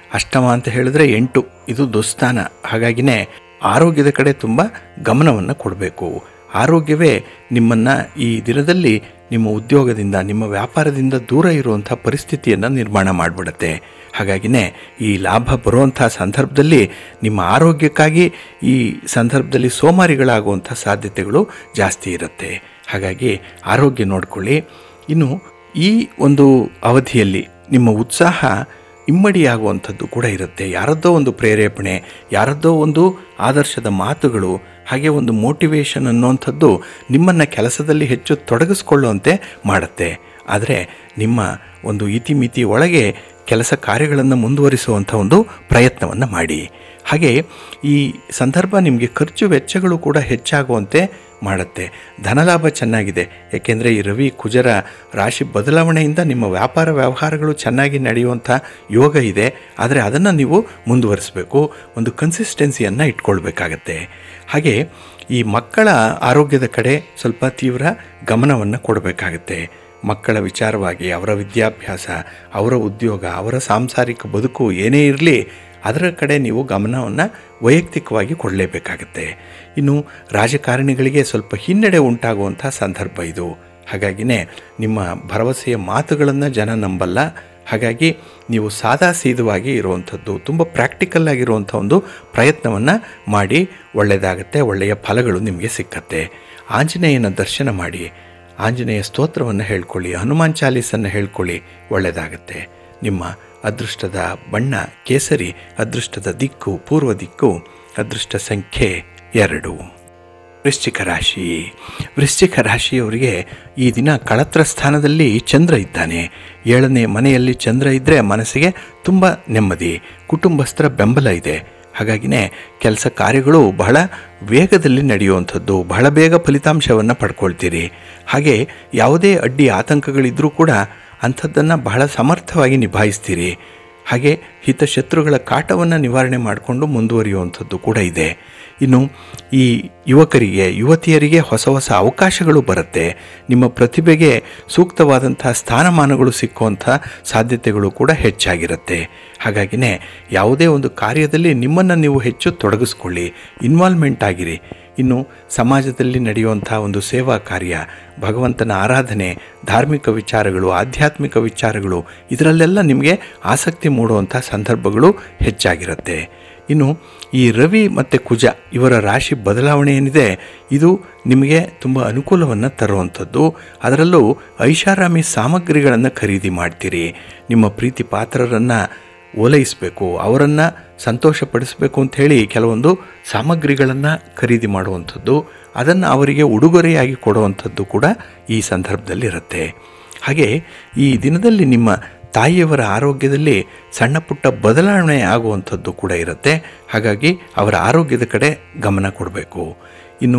ಅಷ್ಟಮ ಅಂತ ಹೇಳಿದ್ರೆ ಎಂಟು ಇದು ದುಸ್ಥಾನ ಹಾಗಾಗಿನೇ ಆರೋಗ್ಯದ ಕಡೆ ತುಂಬ ಗಮನವನ್ನು ಕೊಡಬೇಕು ಆರೋಗ್ಯವೇ ನಿಮ್ಮನ್ನು ಈ ದಿನದಲ್ಲಿ ನಿಮ್ಮ ಉದ್ಯೋಗದಿಂದ ನಿಮ್ಮ ವ್ಯಾಪಾರದಿಂದ ದೂರ ಇರುವಂಥ ಪರಿಸ್ಥಿತಿಯನ್ನು ನಿರ್ಮಾಣ ಮಾಡಿಬಿಡುತ್ತೆ ಹಾಗಾಗಿನೇ ಈ ಲಾಭ ಬರುವಂಥ ಸಂದರ್ಭದಲ್ಲಿ ನಿಮ್ಮ ಆರೋಗ್ಯಕ್ಕಾಗಿ ಈ ಸಂದರ್ಭದಲ್ಲಿ ಸೋಮಾರಿಗಳಾಗುವಂಥ ಸಾಧ್ಯತೆಗಳು ಜಾಸ್ತಿ ಇರುತ್ತೆ ಹಾಗಾಗಿ ಆರೋಗ್ಯ ನೋಡ್ಕೊಳ್ಳಿ ಇನ್ನು ಈ ಒಂದು ಅವಧಿಯಲ್ಲಿ ನಿಮ್ಮ ಉತ್ಸಾಹ ಇಮ್ಮಡಿಯಾಗುವಂಥದ್ದು ಕೂಡ ಇರುತ್ತೆ ಯಾರದ್ದೋ ಒಂದು ಪ್ರೇರೇಪಣೆ ಯಾರದ್ದೋ ಒಂದು ಆದರ್ಶದ ಮಾತುಗಳು ಹಾಗೆ ಒಂದು ಮೋಟಿವೇಶನ್ ಅನ್ನುವಂಥದ್ದು ನಿಮ್ಮನ್ನು ಕೆಲಸದಲ್ಲಿ ಹೆಚ್ಚು ತೊಡಗಿಸ್ಕೊಳ್ಳುವಂತೆ ಮಾಡುತ್ತೆ ಆದರೆ ನಿಮ್ಮ ಒಂದು ಇತಿಮಿತಿ ಒಳಗೆ ಕೆಲಸ ಕಾರ್ಯಗಳನ್ನು ಮುಂದುವರಿಸುವಂಥ ಒಂದು ಪ್ರಯತ್ನವನ್ನು ಮಾಡಿ ಹಾಗೆ ಈ ಸಂದರ್ಭ ನಿಮಗೆ ಖರ್ಚು ವೆಚ್ಚಗಳು ಕೂಡ ಹೆಚ್ಚಾಗುವಂತೆ ಮಾಡುತ್ತೆ ಧನಲಾಭ ಚೆನ್ನಾಗಿದೆ ಏಕೆಂದರೆ ಈ ರವಿ ಕುಜರ ರಾಶಿ ಬದಲಾವಣೆಯಿಂದ ನಿಮ್ಮ ವ್ಯಾಪಾರ ವ್ಯವಹಾರಗಳು ಚೆನ್ನಾಗಿ ನಡೆಯುವಂಥ ಯೋಗ ಇದೆ ಆದರೆ ಅದನ್ನು ನೀವು ಮುಂದುವರಿಸಬೇಕು ಒಂದು ಕನ್ಸಿಸ್ಟೆನ್ಸಿಯನ್ನು ಇಟ್ಕೊಳ್ಬೇಕಾಗತ್ತೆ ಹಾಗೆ ಈ ಮಕ್ಕಳ ಆರೋಗ್ಯದ ಕಡೆ ಸ್ವಲ್ಪ ತೀವ್ರ ಗಮನವನ್ನು ಕೊಡಬೇಕಾಗತ್ತೆ ಮಕ್ಕಳ ವಿಚಾರವಾಗಿ ಅವರ ವಿದ್ಯಾಭ್ಯಾಸ ಅವರ ಉದ್ಯೋಗ ಅವರ ಸಾಂಸಾರಿಕ ಬದುಕು ಏನೇ ಇರಲಿ ಅದರ ಕಡೆ ನೀವು ಗಮನವನ್ನು ವೈಯಕ್ತಿಕವಾಗಿ ಕೊಡಲೇಬೇಕಾಗತ್ತೆ ಇನ್ನು ರಾಜಕಾರಣಿಗಳಿಗೆ ಸ್ವಲ್ಪ ಹಿನ್ನಡೆ ಉಂಟಾಗುವಂಥ ಸಂದರ್ಭ ಇದು ಹಾಗಾಗಿನೇ ನಿಮ್ಮ ಭರವಸೆಯ ಮಾತುಗಳನ್ನು ಜನ ನಂಬಲ್ಲ ಹಾಗಾಗಿ ನೀವು ಸಾದಾ ಸೀದವಾಗಿ ಇರುವಂಥದ್ದು ತುಂಬ ಪ್ರಾಕ್ಟಿಕಲ್ ಆಗಿರುವಂಥ ಒಂದು ಪ್ರಯತ್ನವನ್ನು ಮಾಡಿ ಒಳ್ಳೆಯದಾಗತ್ತೆ ಒಳ್ಳೆಯ ಫಲಗಳು ನಿಮಗೆ ಸಿಕ್ಕತ್ತೆ ಆಂಜನೇಯನ ದರ್ಶನ ಮಾಡಿ ಆಂಜನೇಯ ಸ್ತೋತ್ರವನ್ನು ಹೇಳ್ಕೊಳ್ಳಿ ಹನುಮಾನ್ ಚಾಲೀಸನ್ನು ಹೇಳ್ಕೊಳ್ಳಿ ಒಳ್ಳೆಯದಾಗತ್ತೆ ನಿಮ್ಮ ಅದೃಷ್ಟದ ಬಣ್ಣ ಕೇಸರಿ ಅದೃಷ್ಟದ ದಿಕ್ಕು ಪೂರ್ವ ದಿಕ್ಕು ಅದೃಷ್ಟ ಸಂಖ್ಯೆ ಎರಡು ವೃಶ್ಚಿಕ ರಾಶಿ ವೃಶ್ಚಿಕ ರಾಶಿಯವರಿಗೆ ಈ ದಿನ ಕಳತ್ರ ಸ್ಥಾನದಲ್ಲಿ ಚಂದ್ರ ಇದ್ದಾನೆ ಏಳನೇ ಮನೆಯಲ್ಲಿ ಚಂದ್ರ ಇದ್ದರೆ ಮನಸ್ಸಿಗೆ ತುಂಬ ನೆಮ್ಮದಿ ಕುಟುಂಬಸ್ಥರ ಬೆಂಬಲ ಇದೆ ಹಾಗಾಗಿನೇ ಕೆಲಸ ಕಾರ್ಯಗಳು ಬಹಳ ವೇಗದಲ್ಲಿ ನಡೆಯುವಂಥದ್ದು ಬಹಳ ಬೇಗ ಫಲಿತಾಂಶವನ್ನು ಪಡ್ಕೊಳ್ತೀರಿ ಹಾಗೆ ಯಾವುದೇ ಅಡ್ಡಿ ಆತಂಕಗಳಿದ್ದರೂ ಕೂಡ ಅಂಥದ್ದನ್ನು ಬಹಳ ಸಮರ್ಥವಾಗಿ ನಿಭಾಯಿಸ್ತೀರಿ ಹಾಗೆ ಹಿತಶತ್ರುಗಳ ಕಾಟವನ್ನು ನಿವಾರಣೆ ಮಾಡಿಕೊಂಡು ಮುಂದುವರಿಯುವಂಥದ್ದು ಕೂಡ ಇದೆ ಇನ್ನು ಈ ಯುವಕರಿಗೆ ಯುವತಿಯರಿಗೆ ಹೊಸ ಹೊಸ ಅವಕಾಶಗಳು ಬರುತ್ತೆ ನಿಮ್ಮ ಪ್ರತಿಭೆಗೆ ಸೂಕ್ತವಾದಂಥ ಸ್ಥಾನಮಾನಗಳು ಸಿಕ್ಕುವಂಥ ಸಾಧ್ಯತೆಗಳು ಕೂಡ ಹೆಚ್ಚಾಗಿರುತ್ತೆ ಹಾಗಾಗಿನೇ ಯಾವುದೇ ಒಂದು ಕಾರ್ಯದಲ್ಲಿ ನಿಮ್ಮನ್ನು ನೀವು ಹೆಚ್ಚು ತೊಡಗಿಸ್ಕೊಳ್ಳಿ ಇನ್ವಾಲ್ವ್ಮೆಂಟ್ ಆಗಿರಿ ಇನ್ನು ಸಮಾಜದಲ್ಲಿ ನಡೆಯುವಂಥ ಒಂದು ಸೇವಾ ಕಾರ್ಯ ಭಗವಂತನ ಆರಾಧನೆ ಧಾರ್ಮಿಕ ವಿಚಾರಗಳು ಆಧ್ಯಾತ್ಮಿಕ ವಿಚಾರಗಳು ಇದರಲ್ಲೆಲ್ಲ ನಿಮಗೆ ಆಸಕ್ತಿ ಮೂಡುವಂಥ ಸಂದರ್ಭಗಳು ಹೆಚ್ಚಾಗಿರುತ್ತೆ ಇನ್ನು ಈ ರವಿ ಮತ್ತು ಕುಜ ಇವರ ರಾಶಿ ಬದಲಾವಣೆ ಏನಿದೆ ಇದು ನಿಮಗೆ ತುಂಬ ಅನುಕೂಲವನ್ನು ತರುವಂಥದ್ದು ಅದರಲ್ಲೂ ಐಷಾರಾಮಿ ಸಾಮಗ್ರಿಗಳನ್ನು ಖರೀದಿ ಮಾಡ್ತೀರಿ ನಿಮ್ಮ ಪ್ರೀತಿ ಪಾತ್ರರನ್ನು ಓಲೈಸಬೇಕು ಅವರನ್ನು ಸಂತೋಷಪಡಿಸಬೇಕು ಅಂಥೇಳಿ ಕೆಲವೊಂದು ಸಾಮಗ್ರಿಗಳನ್ನು ಖರೀದಿ ಮಾಡುವಂಥದ್ದು ಅದನ್ನು ಅವರಿಗೆ ಉಡುಗೊರೆಯಾಗಿ ಕೊಡುವಂಥದ್ದು ಕೂಡ ಈ ಸಂದರ್ಭದಲ್ಲಿರುತ್ತೆ ಹಾಗೆ ಈ ದಿನದಲ್ಲಿ ನಿಮ್ಮ ತಾಯಿಯವರ ಆರೋಗ್ಯದಲ್ಲಿ ಸಣ್ಣ ಪುಟ್ಟ ಬದಲಾವಣೆ ಆಗುವಂಥದ್ದು ಕೂಡ ಇರುತ್ತೆ ಹಾಗಾಗಿ ಅವರ ಆರೋಗ್ಯದ ಕಡೆ ಗಮನ ಕೊಡಬೇಕು ಇನ್ನು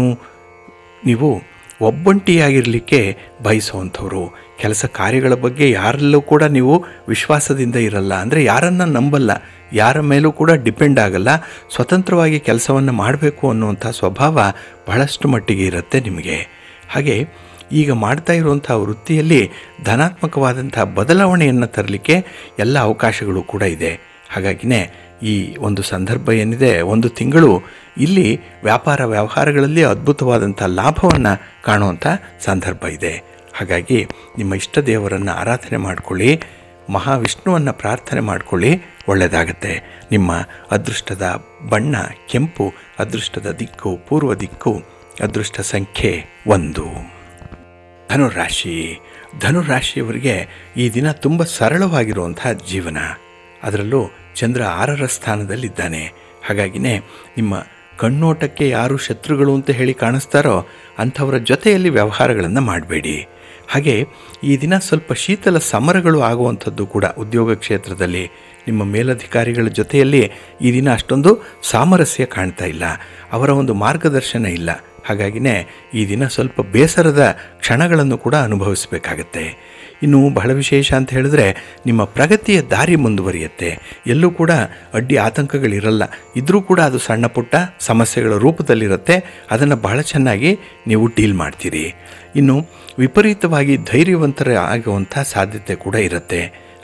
ನೀವು ಒಬ್ಬಂಟಿಯಾಗಿರಲಿಕ್ಕೆ ಬಯಸುವಂಥವ್ರು ಕೆಲಸ ಕಾರ್ಯಗಳ ಬಗ್ಗೆ ಯಾರಲ್ಲೂ ಕೂಡ ನೀವು ವಿಶ್ವಾಸದಿಂದ ಇರಲ್ಲ ಅಂದರೆ ಯಾರನ್ನು ನಂಬಲ್ಲ ಯಾರ ಮೇಲೂ ಕೂಡ ಡಿಪೆಂಡ್ ಆಗಲ್ಲ ಸ್ವತಂತ್ರವಾಗಿ ಕೆಲಸವನ್ನು ಮಾಡಬೇಕು ಅನ್ನುವಂಥ ಸ್ವಭಾವ ಬಹಳಷ್ಟು ಮಟ್ಟಿಗೆ ಇರುತ್ತೆ ನಿಮಗೆ ಹಾಗೆ ಈಗ ಮಾಡ್ತಾ ಇರುವಂಥ ವೃತ್ತಿಯಲ್ಲಿ ಧನಾತ್ಮಕವಾದಂಥ ಬದಲಾವಣೆಯನ್ನು ತರಲಿಕ್ಕೆ ಎಲ್ಲ ಅವಕಾಶಗಳು ಕೂಡ ಇದೆ ಹಾಗಾಗಿನೇ ಈ ಒಂದು ಸಂದರ್ಭ ಏನಿದೆ ಒಂದು ತಿಂಗಳು ಇಲ್ಲಿ ವ್ಯಾಪಾರ ವ್ಯವಹಾರಗಳಲ್ಲಿ ಅದ್ಭುತವಾದಂಥ ಲಾಭವನ್ನು ಕಾಣುವಂಥ ಸಂದರ್ಭ ಇದೆ ಹಾಗಾಗಿ ನಿಮ್ಮ ಇಷ್ಟ ದೇವರನ್ನು ಆರಾಧನೆ ಮಾಡಿಕೊಳ್ಳಿ ಮಹಾವಿಷ್ಣುವನ್ನು ಪ್ರಾರ್ಥನೆ ಮಾಡಿಕೊಳ್ಳಿ ಒಳ್ಳೆಯದಾಗತ್ತೆ ನಿಮ್ಮ ಅದೃಷ್ಟದ ಬಣ್ಣ ಕೆಂಪು ಅದೃಷ್ಟದ ದಿಕ್ಕು ಪೂರ್ವ ದಿಕ್ಕು ಅದೃಷ್ಟ ಸಂಖ್ಯೆ ಒಂದು ಧನುರಾಶಿ ಧನುರಾಶಿಯವರಿಗೆ ಈ ದಿನ ತುಂಬ ಸರಳವಾಗಿರುವಂಥ ಜೀವನ ಅದರಲ್ಲೂ ಚಂದ್ರ ಆರರ ಸ್ಥಾನದಲ್ಲಿದ್ದಾನೆ ಹಾಗಾಗಿನೇ ನಿಮ್ಮ ಕಣ್ಣೋಟಕ್ಕೆ ಯಾರು ಶತ್ರುಗಳು ಅಂತ ಹೇಳಿ ಕಾಣಿಸ್ತಾರೋ ಅಂಥವರ ಜೊತೆಯಲ್ಲಿ ವ್ಯವಹಾರಗಳನ್ನು ಮಾಡಬೇಡಿ ಹಾಗೆ ಈ ದಿನ ಸ್ವಲ್ಪ ಶೀತಲ ಸಮರಗಳು ಆಗುವಂಥದ್ದು ಕೂಡ ಉದ್ಯೋಗ ಕ್ಷೇತ್ರದಲ್ಲಿ ನಿಮ್ಮ ಮೇಲಧಿಕಾರಿಗಳ ಜೊತೆಯಲ್ಲಿ ಈ ದಿನ ಅಷ್ಟೊಂದು ಸಾಮರಸ್ಯ ಕಾಣ್ತಾ ಇಲ್ಲ ಅವರ ಒಂದು ಮಾರ್ಗದರ್ಶನ ಇಲ್ಲ ಹಾಗಾಗಿನೇ ಈ ದಿನ ಸ್ವಲ್ಪ ಬೇಸರದ ಕ್ಷಣಗಳನ್ನು ಕೂಡ ಅನುಭವಿಸಬೇಕಾಗತ್ತೆ ಇನ್ನು ಬಹಳ ವಿಶೇಷ ಅಂತ ಹೇಳಿದ್ರೆ ನಿಮ್ಮ ಪ್ರಗತಿಯ ದಾರಿ ಮುಂದುವರಿಯುತ್ತೆ ಎಲ್ಲೂ ಕೂಡ ಅಡ್ಡಿ ಆತಂಕಗಳಿರಲ್ಲ ಇದ್ದರೂ ಕೂಡ ಅದು ಸಣ್ಣ ಪುಟ್ಟ ಸಮಸ್ಯೆಗಳ ರೂಪದಲ್ಲಿರುತ್ತೆ ಅದನ್ನು ಬಹಳ ಚೆನ್ನಾಗಿ ನೀವು ಡೀಲ್ ಮಾಡ್ತೀರಿ ಇನ್ನು ವಿಪರೀತವಾಗಿ ಧೈರ್ಯವಂತರ ಆಗುವಂಥ ಸಾಧ್ಯತೆ ಕೂಡ ಇರುತ್ತೆ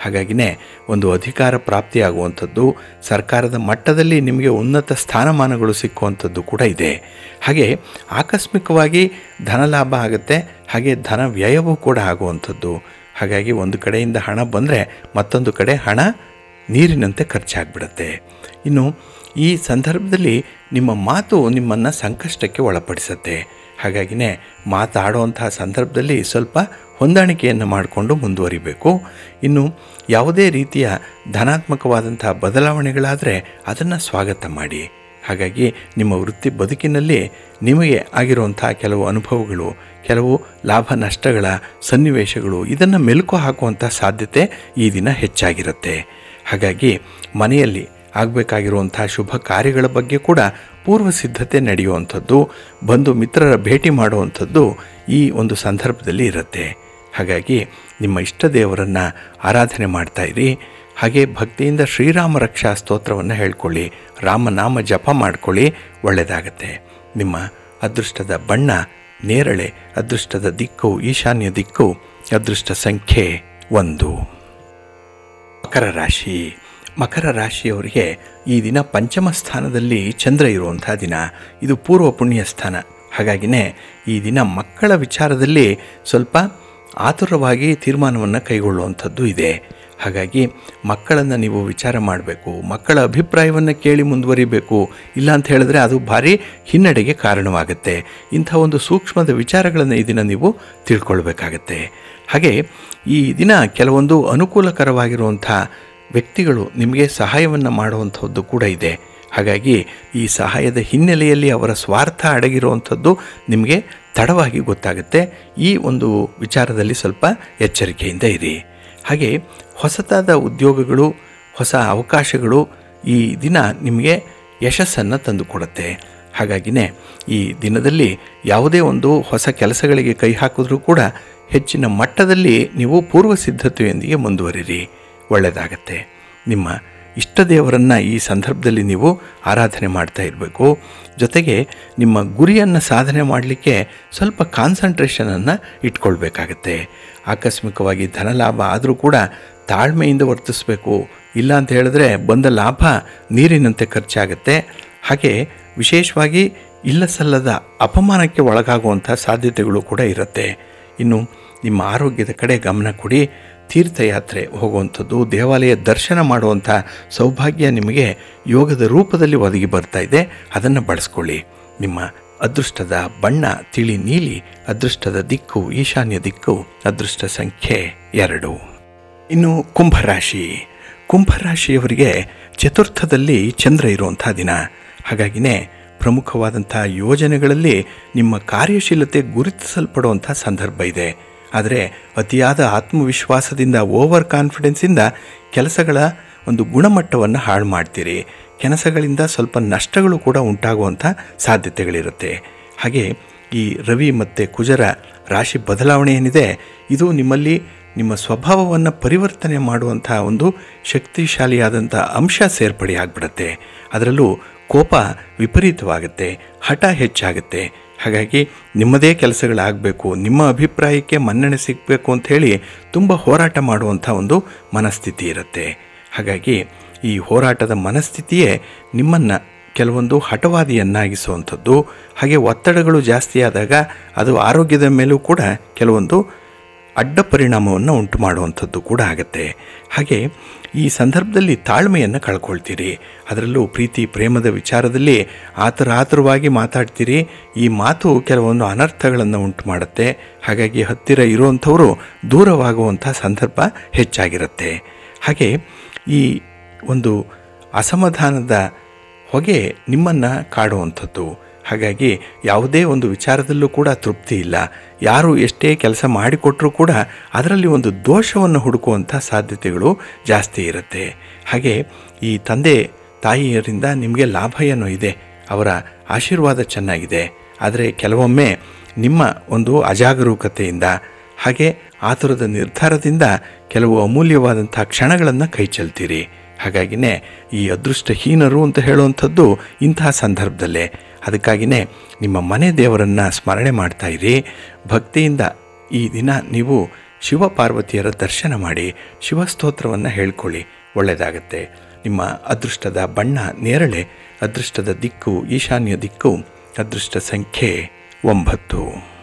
ಹಾಗಾಗಿನೇ ಒಂದು ಅಧಿಕಾರ ಪ್ರಾಪ್ತಿಯಾಗುವಂಥದ್ದು ಸರ್ಕಾರದ ಮಟ್ಟದಲ್ಲಿ ನಿಮಗೆ ಉನ್ನತ ಸ್ಥಾನಮಾನಗಳು ಸಿಕ್ಕುವಂಥದ್ದು ಕೂಡ ಇದೆ ಹಾಗೆ ಆಕಸ್ಮಿಕವಾಗಿ ಧನಲಾಭ ಆಗುತ್ತೆ ಹಾಗೆ ಧನ ವ್ಯಯವೂ ಕೂಡ ಆಗುವಂಥದ್ದು ಹಾಗಾಗಿ ಒಂದು ಕಡೆಯಿಂದ ಹಣ ಬಂದರೆ ಮತ್ತೊಂದು ಕಡೆ ಹಣ ನೀರಿನಂತೆ ಖರ್ಚಾಗ್ಬಿಡುತ್ತೆ ಇನ್ನು ಈ ಸಂದರ್ಭದಲ್ಲಿ ನಿಮ್ಮ ಮಾತು ನಿಮ್ಮನ್ನು ಸಂಕಷ್ಟಕ್ಕೆ ಒಳಪಡಿಸುತ್ತೆ ಹಾಗಾಗಿನೇ ಮಾತಾಡುವಂತಹ ಸಂದರ್ಭದಲ್ಲಿ ಸ್ವಲ್ಪ ಹೊಂದಾಣಿಕೆಯನ್ನು ಮಾಡಿಕೊಂಡು ಮುಂದುವರಿಬೇಕು ಇನ್ನು ಯಾವುದೇ ರೀತಿಯ ಧನಾತ್ಮಕವಾದಂತಹ ಬದಲಾವಣೆಗಳಾದರೆ ಅದನ್ನು ಸ್ವಾಗತ ಮಾಡಿ ಹಾಗಾಗಿ ನಿಮ್ಮ ವೃತ್ತಿ ಬದುಕಿನಲ್ಲಿ ನಿಮಗೆ ಆಗಿರುವಂಥ ಕೆಲವು ಅನುಭವಗಳು ಕೆಲವು ಲಾಭ ನಷ್ಟಗಳ ಸನ್ನಿವೇಶಗಳು ಇದನ್ನು ಮೆಲುಕು ಹಾಕುವಂಥ ಸಾಧ್ಯತೆ ಈ ದಿನ ಹೆಚ್ಚಾಗಿರುತ್ತೆ ಹಾಗಾಗಿ ಮನೆಯಲ್ಲಿ ಆಗಬೇಕಾಗಿರುವಂಥ ಶುಭ ಕಾರ್ಯಗಳ ಬಗ್ಗೆ ಕೂಡ ಪೂರ್ವ ಸಿದ್ಧತೆ ನಡೆಯುವಂಥದ್ದು ಬಂಧು ಮಿತ್ರರ ಭೇಟಿ ಮಾಡುವಂಥದ್ದು ಈ ಒಂದು ಸಂದರ್ಭದಲ್ಲಿ ಇರುತ್ತೆ ಹಾಗಾಗಿ ನಿಮ್ಮ ಇಷ್ಟ ದೇವರನ್ನು ಆರಾಧನೆ ಮಾಡ್ತಾ ಇರಿ ಹಾಗೆ ಭಕ್ತಿಯಿಂದ ಶ್ರೀರಾಮ ರಕ್ಷಾ ಸ್ತೋತ್ರವನ್ನು ಹೇಳ್ಕೊಳ್ಳಿ ರಾಮನಾಮ ಜಪ ಮಾಡ್ಕೊಳ್ಳಿ ಒಳ್ಳೆಯದಾಗತ್ತೆ ನಿಮ್ಮ ಅದೃಷ್ಟದ ಬಣ್ಣ ನೇರಳೆ ಅದೃಷ್ಟದ ದಿಕ್ಕು ಈಶಾನ್ಯ ದಿಕ್ಕು ಅದೃಷ್ಟ ಸಂಖ್ಯೆ ಒಂದು ಮಕರ ರಾಶಿ ಮಕರ ರಾಶಿಯವರಿಗೆ ಈ ದಿನ ಪಂಚಮ ಸ್ಥಾನದಲ್ಲಿ ಚಂದ್ರ ಇರುವಂಥ ದಿನ ಇದು ಪೂರ್ವ ಪುಣ್ಯ ಸ್ಥಾನ ಹಾಗಾಗಿನೇ ಈ ದಿನ ಮಕ್ಕಳ ವಿಚಾರದಲ್ಲಿ ಸ್ವಲ್ಪ ಆತುರವಾಗಿ ತೀರ್ಮಾನವನ್ನು ಕೈಗೊಳ್ಳುವಂಥದ್ದು ಇದೆ ಹಾಗಾಗಿ ಮಕ್ಕಳನ್ನು ನೀವು ವಿಚಾರ ಮಾಡಬೇಕು ಮಕ್ಕಳ ಅಭಿಪ್ರಾಯವನ್ನು ಕೇಳಿ ಮುಂದುವರಿಬೇಕು ಇಲ್ಲ ಅಂತ ಹೇಳಿದ್ರೆ ಅದು ಭಾರಿ ಹಿನ್ನಡೆಗೆ ಕಾರಣವಾಗುತ್ತೆ ಇಂಥ ಒಂದು ಸೂಕ್ಷ್ಮದ ವಿಚಾರಗಳನ್ನು ಈ ದಿನ ನೀವು ತಿಳ್ಕೊಳ್ಬೇಕಾಗತ್ತೆ ಹಾಗೆ ಈ ದಿನ ಕೆಲವೊಂದು ಅನುಕೂಲಕರವಾಗಿರುವಂಥ ವ್ಯಕ್ತಿಗಳು ನಿಮಗೆ ಸಹಾಯವನ್ನು ಮಾಡುವಂಥದ್ದು ಕೂಡ ಇದೆ ಹಾಗಾಗಿ ಈ ಸಹಾಯದ ಹಿನ್ನೆಲೆಯಲ್ಲಿ ಅವರ ಸ್ವಾರ್ಥ ಅಡಗಿರುವಂಥದ್ದು ನಿಮಗೆ ತಡವಾಗಿ ಗೊತ್ತಾಗುತ್ತೆ ಈ ಒಂದು ವಿಚಾರದಲ್ಲಿ ಸ್ವಲ್ಪ ಎಚ್ಚರಿಕೆಯಿಂದ ಇರಿ ಹಾಗೆ ಹೊಸತಾದ ಉದ್ಯೋಗಗಳು ಹೊಸ ಅವಕಾಶಗಳು ಈ ದಿನ ನಿಮಗೆ ಯಶಸ್ಸನ್ನು ತಂದುಕೊಡುತ್ತೆ ಹಾಗಾಗಿನೇ ಈ ದಿನದಲ್ಲಿ ಯಾವುದೇ ಒಂದು ಹೊಸ ಕೆಲಸಗಳಿಗೆ ಕೈ ಹಾಕಿದ್ರೂ ಕೂಡ ಹೆಚ್ಚಿನ ಮಟ್ಟದಲ್ಲಿ ನೀವು ಪೂರ್ವ ಸಿದ್ಧತೆಯೊಂದಿಗೆ ಮುಂದುವರಿರಿ ಒಳ್ಳೆಯದಾಗತ್ತೆ ನಿಮ್ಮ ಇಷ್ಟ ದೇವರನ್ನು ಈ ಸಂದರ್ಭದಲ್ಲಿ ನೀವು ಆರಾಧನೆ ಮಾಡ್ತಾ ಇರಬೇಕು ಜೊತೆಗೆ ನಿಮ್ಮ ಗುರಿಯನ್ನು ಸಾಧನೆ ಮಾಡಲಿಕ್ಕೆ ಸ್ವಲ್ಪ ಕಾನ್ಸಂಟ್ರೇಷನನ್ನು ಇಟ್ಕೊಳ್ಬೇಕಾಗತ್ತೆ ಆಕಸ್ಮಿಕವಾಗಿ ಧನಲಾಭ ಆದರೂ ಕೂಡ ತಾಳ್ಮೆಯಿಂದ ವರ್ತಿಸಬೇಕು ಇಲ್ಲ ಅಂತ ಹೇಳಿದ್ರೆ ಬಂದ ಲಾಭ ನೀರಿನಂತೆ ಖರ್ಚಾಗುತ್ತೆ ಹಾಗೆ ವಿಶೇಷವಾಗಿ ಇಲ್ಲ ಸಲ್ಲದ ಅಪಮಾನಕ್ಕೆ ಒಳಗಾಗುವಂಥ ಸಾಧ್ಯತೆಗಳು ಕೂಡ ಇರುತ್ತೆ ಇನ್ನು ನಿಮ್ಮ ಆರೋಗ್ಯದ ಕಡೆ ಗಮನ ಕೊಡಿ ತೀರ್ಥಯಾತ್ರೆ ಹೋಗುವಂಥದ್ದು ದೇವಾಲಯ ದರ್ಶನ ಮಾಡುವಂಥ ಸೌಭಾಗ್ಯ ನಿಮಗೆ ಯೋಗದ ರೂಪದಲ್ಲಿ ಒದಗಿ ಬರ್ತಾ ಇದೆ ಅದನ್ನು ಬಳಸ್ಕೊಳ್ಳಿ ನಿಮ್ಮ ಅದೃಷ್ಟದ ಬಣ್ಣ ತಿಳಿ ನೀಲಿ ಅದೃಷ್ಟದ ದಿಕ್ಕು ಈಶಾನ್ಯ ದಿಕ್ಕು ಅದೃಷ್ಟ ಸಂಖ್ಯೆ ಎರಡು ಇನ್ನು ಕುಂಭರಾಶಿ ಕುಂಭರಾಶಿಯವರಿಗೆ ಚತುರ್ಥದಲ್ಲಿ ಚಂದ್ರ ಇರುವಂಥ ದಿನ ಹಾಗಾಗಿನೇ ಪ್ರಮುಖವಾದಂಥ ಯೋಜನೆಗಳಲ್ಲಿ ನಿಮ್ಮ ಕಾರ್ಯಶೀಲತೆ ಗುರುತಿಸಲ್ಪಡುವಂಥ ಸಂದರ್ಭ ಇದೆ ಆದರೆ ಅತಿಯಾದ ಆತ್ಮವಿಶ್ವಾಸದಿಂದ ಓವರ್ ಕಾನ್ಫಿಡೆನ್ಸಿಂದ ಕೆಲಸಗಳ ಒಂದು ಗುಣಮಟ್ಟವನ್ನು ಹಾಳು ಮಾಡ್ತೀರಿ ಕೆಲಸಗಳಿಂದ ಸ್ವಲ್ಪ ನಷ್ಟಗಳು ಕೂಡ ಉಂಟಾಗುವಂಥ ಸಾಧ್ಯತೆಗಳಿರುತ್ತೆ ಹಾಗೆ ಈ ರವಿ ಮತ್ತು ಕುಜರ ರಾಶಿ ಬದಲಾವಣೆ ಏನಿದೆ ಇದು ನಿಮ್ಮಲ್ಲಿ ನಿಮ್ಮ ಸ್ವಭಾವವನ್ನು ಪರಿವರ್ತನೆ ಮಾಡುವಂಥ ಒಂದು ಶಕ್ತಿಶಾಲಿಯಾದಂಥ ಅಂಶ ಸೇರ್ಪಡೆ ಆಗಿಬಿಡುತ್ತೆ ಅದರಲ್ಲೂ ಕೋಪ ವಿಪರೀತವಾಗುತ್ತೆ ಹಠ ಹೆಚ್ಚಾಗುತ್ತೆ ಹಾಗಾಗಿ ನಿಮ್ಮದೇ ಕೆಲಸಗಳಾಗಬೇಕು ನಿಮ್ಮ ಅಭಿಪ್ರಾಯಕ್ಕೆ ಮನ್ನಣೆ ಸಿಗಬೇಕು ಅಂಥೇಳಿ ತುಂಬ ಹೋರಾಟ ಮಾಡುವಂಥ ಒಂದು ಮನಸ್ಥಿತಿ ಇರುತ್ತೆ ಹಾಗಾಗಿ ಈ ಹೋರಾಟದ ಮನಸ್ಥಿತಿಯೇ ನಿಮ್ಮನ್ನು ಕೆಲವೊಂದು ಹಠವಾದಿಯನ್ನಾಗಿಸುವಂಥದ್ದು ಹಾಗೆ ಒತ್ತಡಗಳು ಜಾಸ್ತಿ ಆದಾಗ ಅದು ಆರೋಗ್ಯದ ಮೇಲೂ ಕೂಡ ಕೆಲವೊಂದು ಅಡ್ಡ ಪರಿಣಾಮವನ್ನು ಉಂಟು ಮಾಡುವಂಥದ್ದು ಕೂಡ ಆಗುತ್ತೆ ಹಾಗೆ ಈ ಸಂದರ್ಭದಲ್ಲಿ ತಾಳ್ಮೆಯನ್ನು ಕಳ್ಕೊಳ್ತೀರಿ ಅದರಲ್ಲೂ ಪ್ರೀತಿ ಪ್ರೇಮದ ವಿಚಾರದಲ್ಲಿ ಆತರ ಆತುರವಾಗಿ ಮಾತಾಡ್ತೀರಿ ಈ ಮಾತು ಕೆಲವೊಂದು ಅನರ್ಥಗಳನ್ನು ಉಂಟು ಮಾಡುತ್ತೆ ಹಾಗಾಗಿ ಹತ್ತಿರ ಇರುವಂಥವರು ದೂರವಾಗುವಂಥ ಸಂದರ್ಭ ಹೆಚ್ಚಾಗಿರುತ್ತೆ ಹಾಗೆ ಈ ಒಂದು ಅಸಮಾಧಾನದ ಹೊಗೆ ನಿಮ್ಮನ್ನು ಕಾಡುವಂಥದ್ದು ಹಾಗಾಗಿ ಯಾವುದೇ ಒಂದು ವಿಚಾರದಲ್ಲೂ ಕೂಡ ತೃಪ್ತಿ ಇಲ್ಲ ಯಾರು ಎಷ್ಟೇ ಕೆಲಸ ಮಾಡಿಕೊಟ್ರೂ ಕೂಡ ಅದರಲ್ಲಿ ಒಂದು ದೋಷವನ್ನು ಹುಡುಕುವಂಥ ಸಾಧ್ಯತೆಗಳು ಜಾಸ್ತಿ ಇರುತ್ತೆ ಹಾಗೆ ಈ ತಂದೆ ತಾಯಿಯರಿಂದ ನಿಮಗೆ ಲಾಭ ಏನೋ ಇದೆ ಅವರ ಆಶೀರ್ವಾದ ಚೆನ್ನಾಗಿದೆ ಆದರೆ ಕೆಲವೊಮ್ಮೆ ನಿಮ್ಮ ಒಂದು ಅಜಾಗರೂಕತೆಯಿಂದ ಹಾಗೆ ಆತುರದ ನಿರ್ಧಾರದಿಂದ ಕೆಲವು ಅಮೂಲ್ಯವಾದಂಥ ಕ್ಷಣಗಳನ್ನು ಕೈ ಚೆಲ್ತೀರಿ ಹಾಗಾಗಿನೇ ಈ ಅದೃಷ್ಟಹೀನರು ಅಂತ ಹೇಳುವಂಥದ್ದು ಇಂತಹ ಸಂದರ್ಭದಲ್ಲೇ ಅದಕ್ಕಾಗಿಯೇ ನಿಮ್ಮ ಮನೆ ದೇವರನ್ನು ಸ್ಮರಣೆ ಮಾಡ್ತಾ ಇರಿ ಭಕ್ತಿಯಿಂದ ಈ ದಿನ ನೀವು ಶಿವಪಾರ್ವತಿಯರ ದರ್ಶನ ಮಾಡಿ ಶಿವಸ್ತೋತ್ರವನ್ನು ಹೇಳ್ಕೊಳ್ಳಿ ಒಳ್ಳೆಯದಾಗತ್ತೆ ನಿಮ್ಮ ಅದೃಷ್ಟದ ಬಣ್ಣ ನೇರಳೆ ಅದೃಷ್ಟದ ದಿಕ್ಕು ಈಶಾನ್ಯ ದಿಕ್ಕು ಅದೃಷ್ಟ ಸಂಖ್ಯೆ ಒಂಬತ್ತು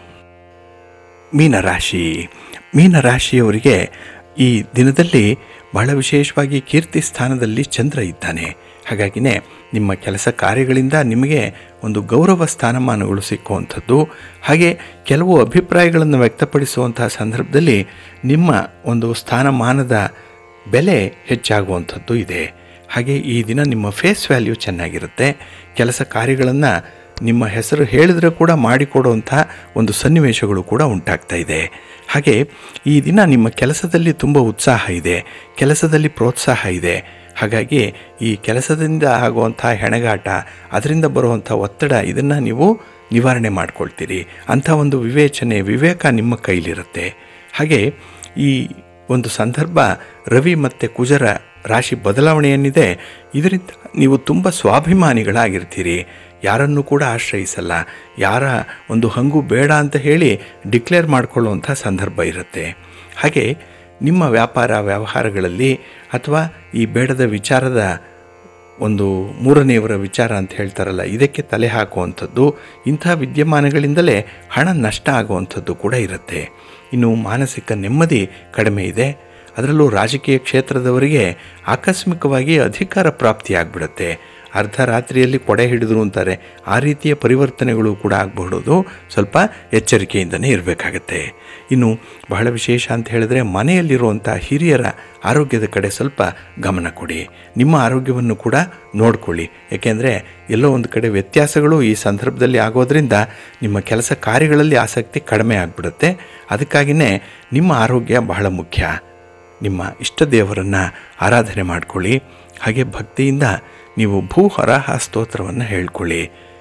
ಮೀನರಾಶಿ ಮೀನರಾಶಿಯವರಿಗೆ ಈ ದಿನದಲ್ಲಿ ಬಹಳ ವಿಶೇಷವಾಗಿ ಕೀರ್ತಿ ಸ್ಥಾನದಲ್ಲಿ ಚಂದ್ರ ಇದ್ದಾನೆ ಹಾಗಾಗಿನೇ ನಿಮ್ಮ ಕೆಲಸ ಕಾರ್ಯಗಳಿಂದ ನಿಮಗೆ ಒಂದು ಗೌರವ ಸ್ಥಾನಮಾನಗಳು ಸಿಕ್ಕುವಂಥದ್ದು ಹಾಗೆ ಕೆಲವು ಅಭಿಪ್ರಾಯಗಳನ್ನು ವ್ಯಕ್ತಪಡಿಸುವಂತಹ ಸಂದರ್ಭದಲ್ಲಿ ನಿಮ್ಮ ಒಂದು ಸ್ಥಾನಮಾನದ ಬೆಲೆ ಹೆಚ್ಚಾಗುವಂಥದ್ದು ಇದೆ ಹಾಗೆ ಈ ದಿನ ನಿಮ್ಮ ಫೇಸ್ ವ್ಯಾಲ್ಯೂ ಚೆನ್ನಾಗಿರುತ್ತೆ ಕೆಲಸ ಕಾರ್ಯಗಳನ್ನು ನಿಮ್ಮ ಹೆಸರು ಹೇಳಿದ್ರೆ ಕೂಡ ಮಾಡಿಕೊಡುವಂಥ ಒಂದು ಸನ್ನಿವೇಶಗಳು ಕೂಡ ಉಂಟಾಗ್ತಾ ಇದೆ ಹಾಗೆ ಈ ದಿನ ನಿಮ್ಮ ಕೆಲಸದಲ್ಲಿ ತುಂಬ ಉತ್ಸಾಹ ಇದೆ ಕೆಲಸದಲ್ಲಿ ಪ್ರೋತ್ಸಾಹ ಇದೆ ಹಾಗಾಗಿ ಈ ಕೆಲಸದಿಂದ ಆಗುವಂಥ ಹೆಣಗಾಟ ಅದರಿಂದ ಬರುವಂಥ ಒತ್ತಡ ಇದನ್ನು ನೀವು ನಿವಾರಣೆ ಮಾಡ್ಕೊಳ್ತೀರಿ ಅಂಥ ಒಂದು ವಿವೇಚನೆ ವಿವೇಕ ನಿಮ್ಮ ಕೈಲಿರುತ್ತೆ ಹಾಗೆ ಈ ಒಂದು ಸಂದರ್ಭ ರವಿ ಮತ್ತು ಕುಜರ ರಾಶಿ ಬದಲಾವಣೆಯನ್ನಿದೆ ಇದರಿಂದ ನೀವು ತುಂಬ ಸ್ವಾಭಿಮಾನಿಗಳಾಗಿರ್ತೀರಿ ಯಾರನ್ನು ಕೂಡ ಆಶ್ರಯಿಸಲ್ಲ ಯಾರ ಒಂದು ಹಂಗು ಬೇಡ ಅಂತ ಹೇಳಿ ಡಿಕ್ಲೇರ್ ಮಾಡಿಕೊಳ್ಳುವಂಥ ಸಂದರ್ಭ ಇರುತ್ತೆ ಹಾಗೆ ನಿಮ್ಮ ವ್ಯಾಪಾರ ವ್ಯವಹಾರಗಳಲ್ಲಿ ಅಥವಾ ಈ ಬೇಡದ ವಿಚಾರದ ಒಂದು ಮೂರನೆಯವರ ವಿಚಾರ ಅಂತ ಹೇಳ್ತಾರಲ್ಲ ಇದಕ್ಕೆ ತಲೆ ಹಾಕುವಂಥದ್ದು ಇಂಥ ವಿದ್ಯಮಾನಗಳಿಂದಲೇ ಹಣ ನಷ್ಟ ಆಗುವಂಥದ್ದು ಕೂಡ ಇರುತ್ತೆ ಇನ್ನು ಮಾನಸಿಕ ನೆಮ್ಮದಿ ಕಡಿಮೆ ಇದೆ ಅದರಲ್ಲೂ ರಾಜಕೀಯ ಕ್ಷೇತ್ರದವರಿಗೆ ಆಕಸ್ಮಿಕವಾಗಿ ಅಧಿಕಾರ ಪ್ರಾಪ್ತಿಯಾಗ್ಬಿಡುತ್ತೆ ಅರ್ಧ ರಾತ್ರಿಯಲ್ಲಿ ಕೊಡೆ ಹಿಡಿದ್ರು ಅಂತಾರೆ ಆ ರೀತಿಯ ಪರಿವರ್ತನೆಗಳು ಕೂಡ ಆಗಬಹುದು ಸ್ವಲ್ಪ ಎಚ್ಚರಿಕೆಯಿಂದನೇ ಇರಬೇಕಾಗತ್ತೆ ಇನ್ನು ಬಹಳ ವಿಶೇಷ ಅಂತ ಹೇಳಿದ್ರೆ ಮನೆಯಲ್ಲಿರುವಂಥ ಹಿರಿಯರ ಆರೋಗ್ಯದ ಕಡೆ ಸ್ವಲ್ಪ ಗಮನ ಕೊಡಿ ನಿಮ್ಮ ಆರೋಗ್ಯವನ್ನು ಕೂಡ ನೋಡ್ಕೊಳ್ಳಿ ಏಕೆಂದರೆ ಎಲ್ಲೋ ಒಂದು ಕಡೆ ವ್ಯತ್ಯಾಸಗಳು ಈ ಸಂದರ್ಭದಲ್ಲಿ ಆಗೋದ್ರಿಂದ ನಿಮ್ಮ ಕೆಲಸ ಕಾರ್ಯಗಳಲ್ಲಿ ಆಸಕ್ತಿ ಕಡಿಮೆ ಆಗಿಬಿಡುತ್ತೆ ಅದಕ್ಕಾಗಿಯೇ ನಿಮ್ಮ ಆರೋಗ್ಯ ಬಹಳ ಮುಖ್ಯ ನಿಮ್ಮ ಇಷ್ಟ ದೇವರನ್ನು ಆರಾಧನೆ ಮಾಡಿಕೊಳ್ಳಿ ಹಾಗೆ ಭಕ್ತಿಯಿಂದ ನೀವು ಭೂಹರಾಹ ಸ್ತೋತ್ರವನ್ನು ಹೇಳ್ಕೊಳ್ಳಿ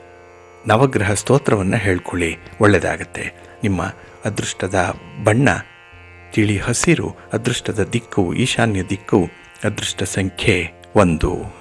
ನವಗ್ರಹ ಸ್ತೋತ್ರವನ್ನು ಹೇಳ್ಕೊಳ್ಳಿ ಒಳ್ಳೆಯದಾಗತ್ತೆ ನಿಮ್ಮ ಅದೃಷ್ಟದ ಬಣ್ಣ ತಿಳಿ ಹಸಿರು ಅದೃಷ್ಟದ ದಿಕ್ಕು ಈಶಾನ್ಯ ದಿಕ್ಕು ಅದೃಷ್ಟ ಸಂಖ್ಯೆ ಒಂದು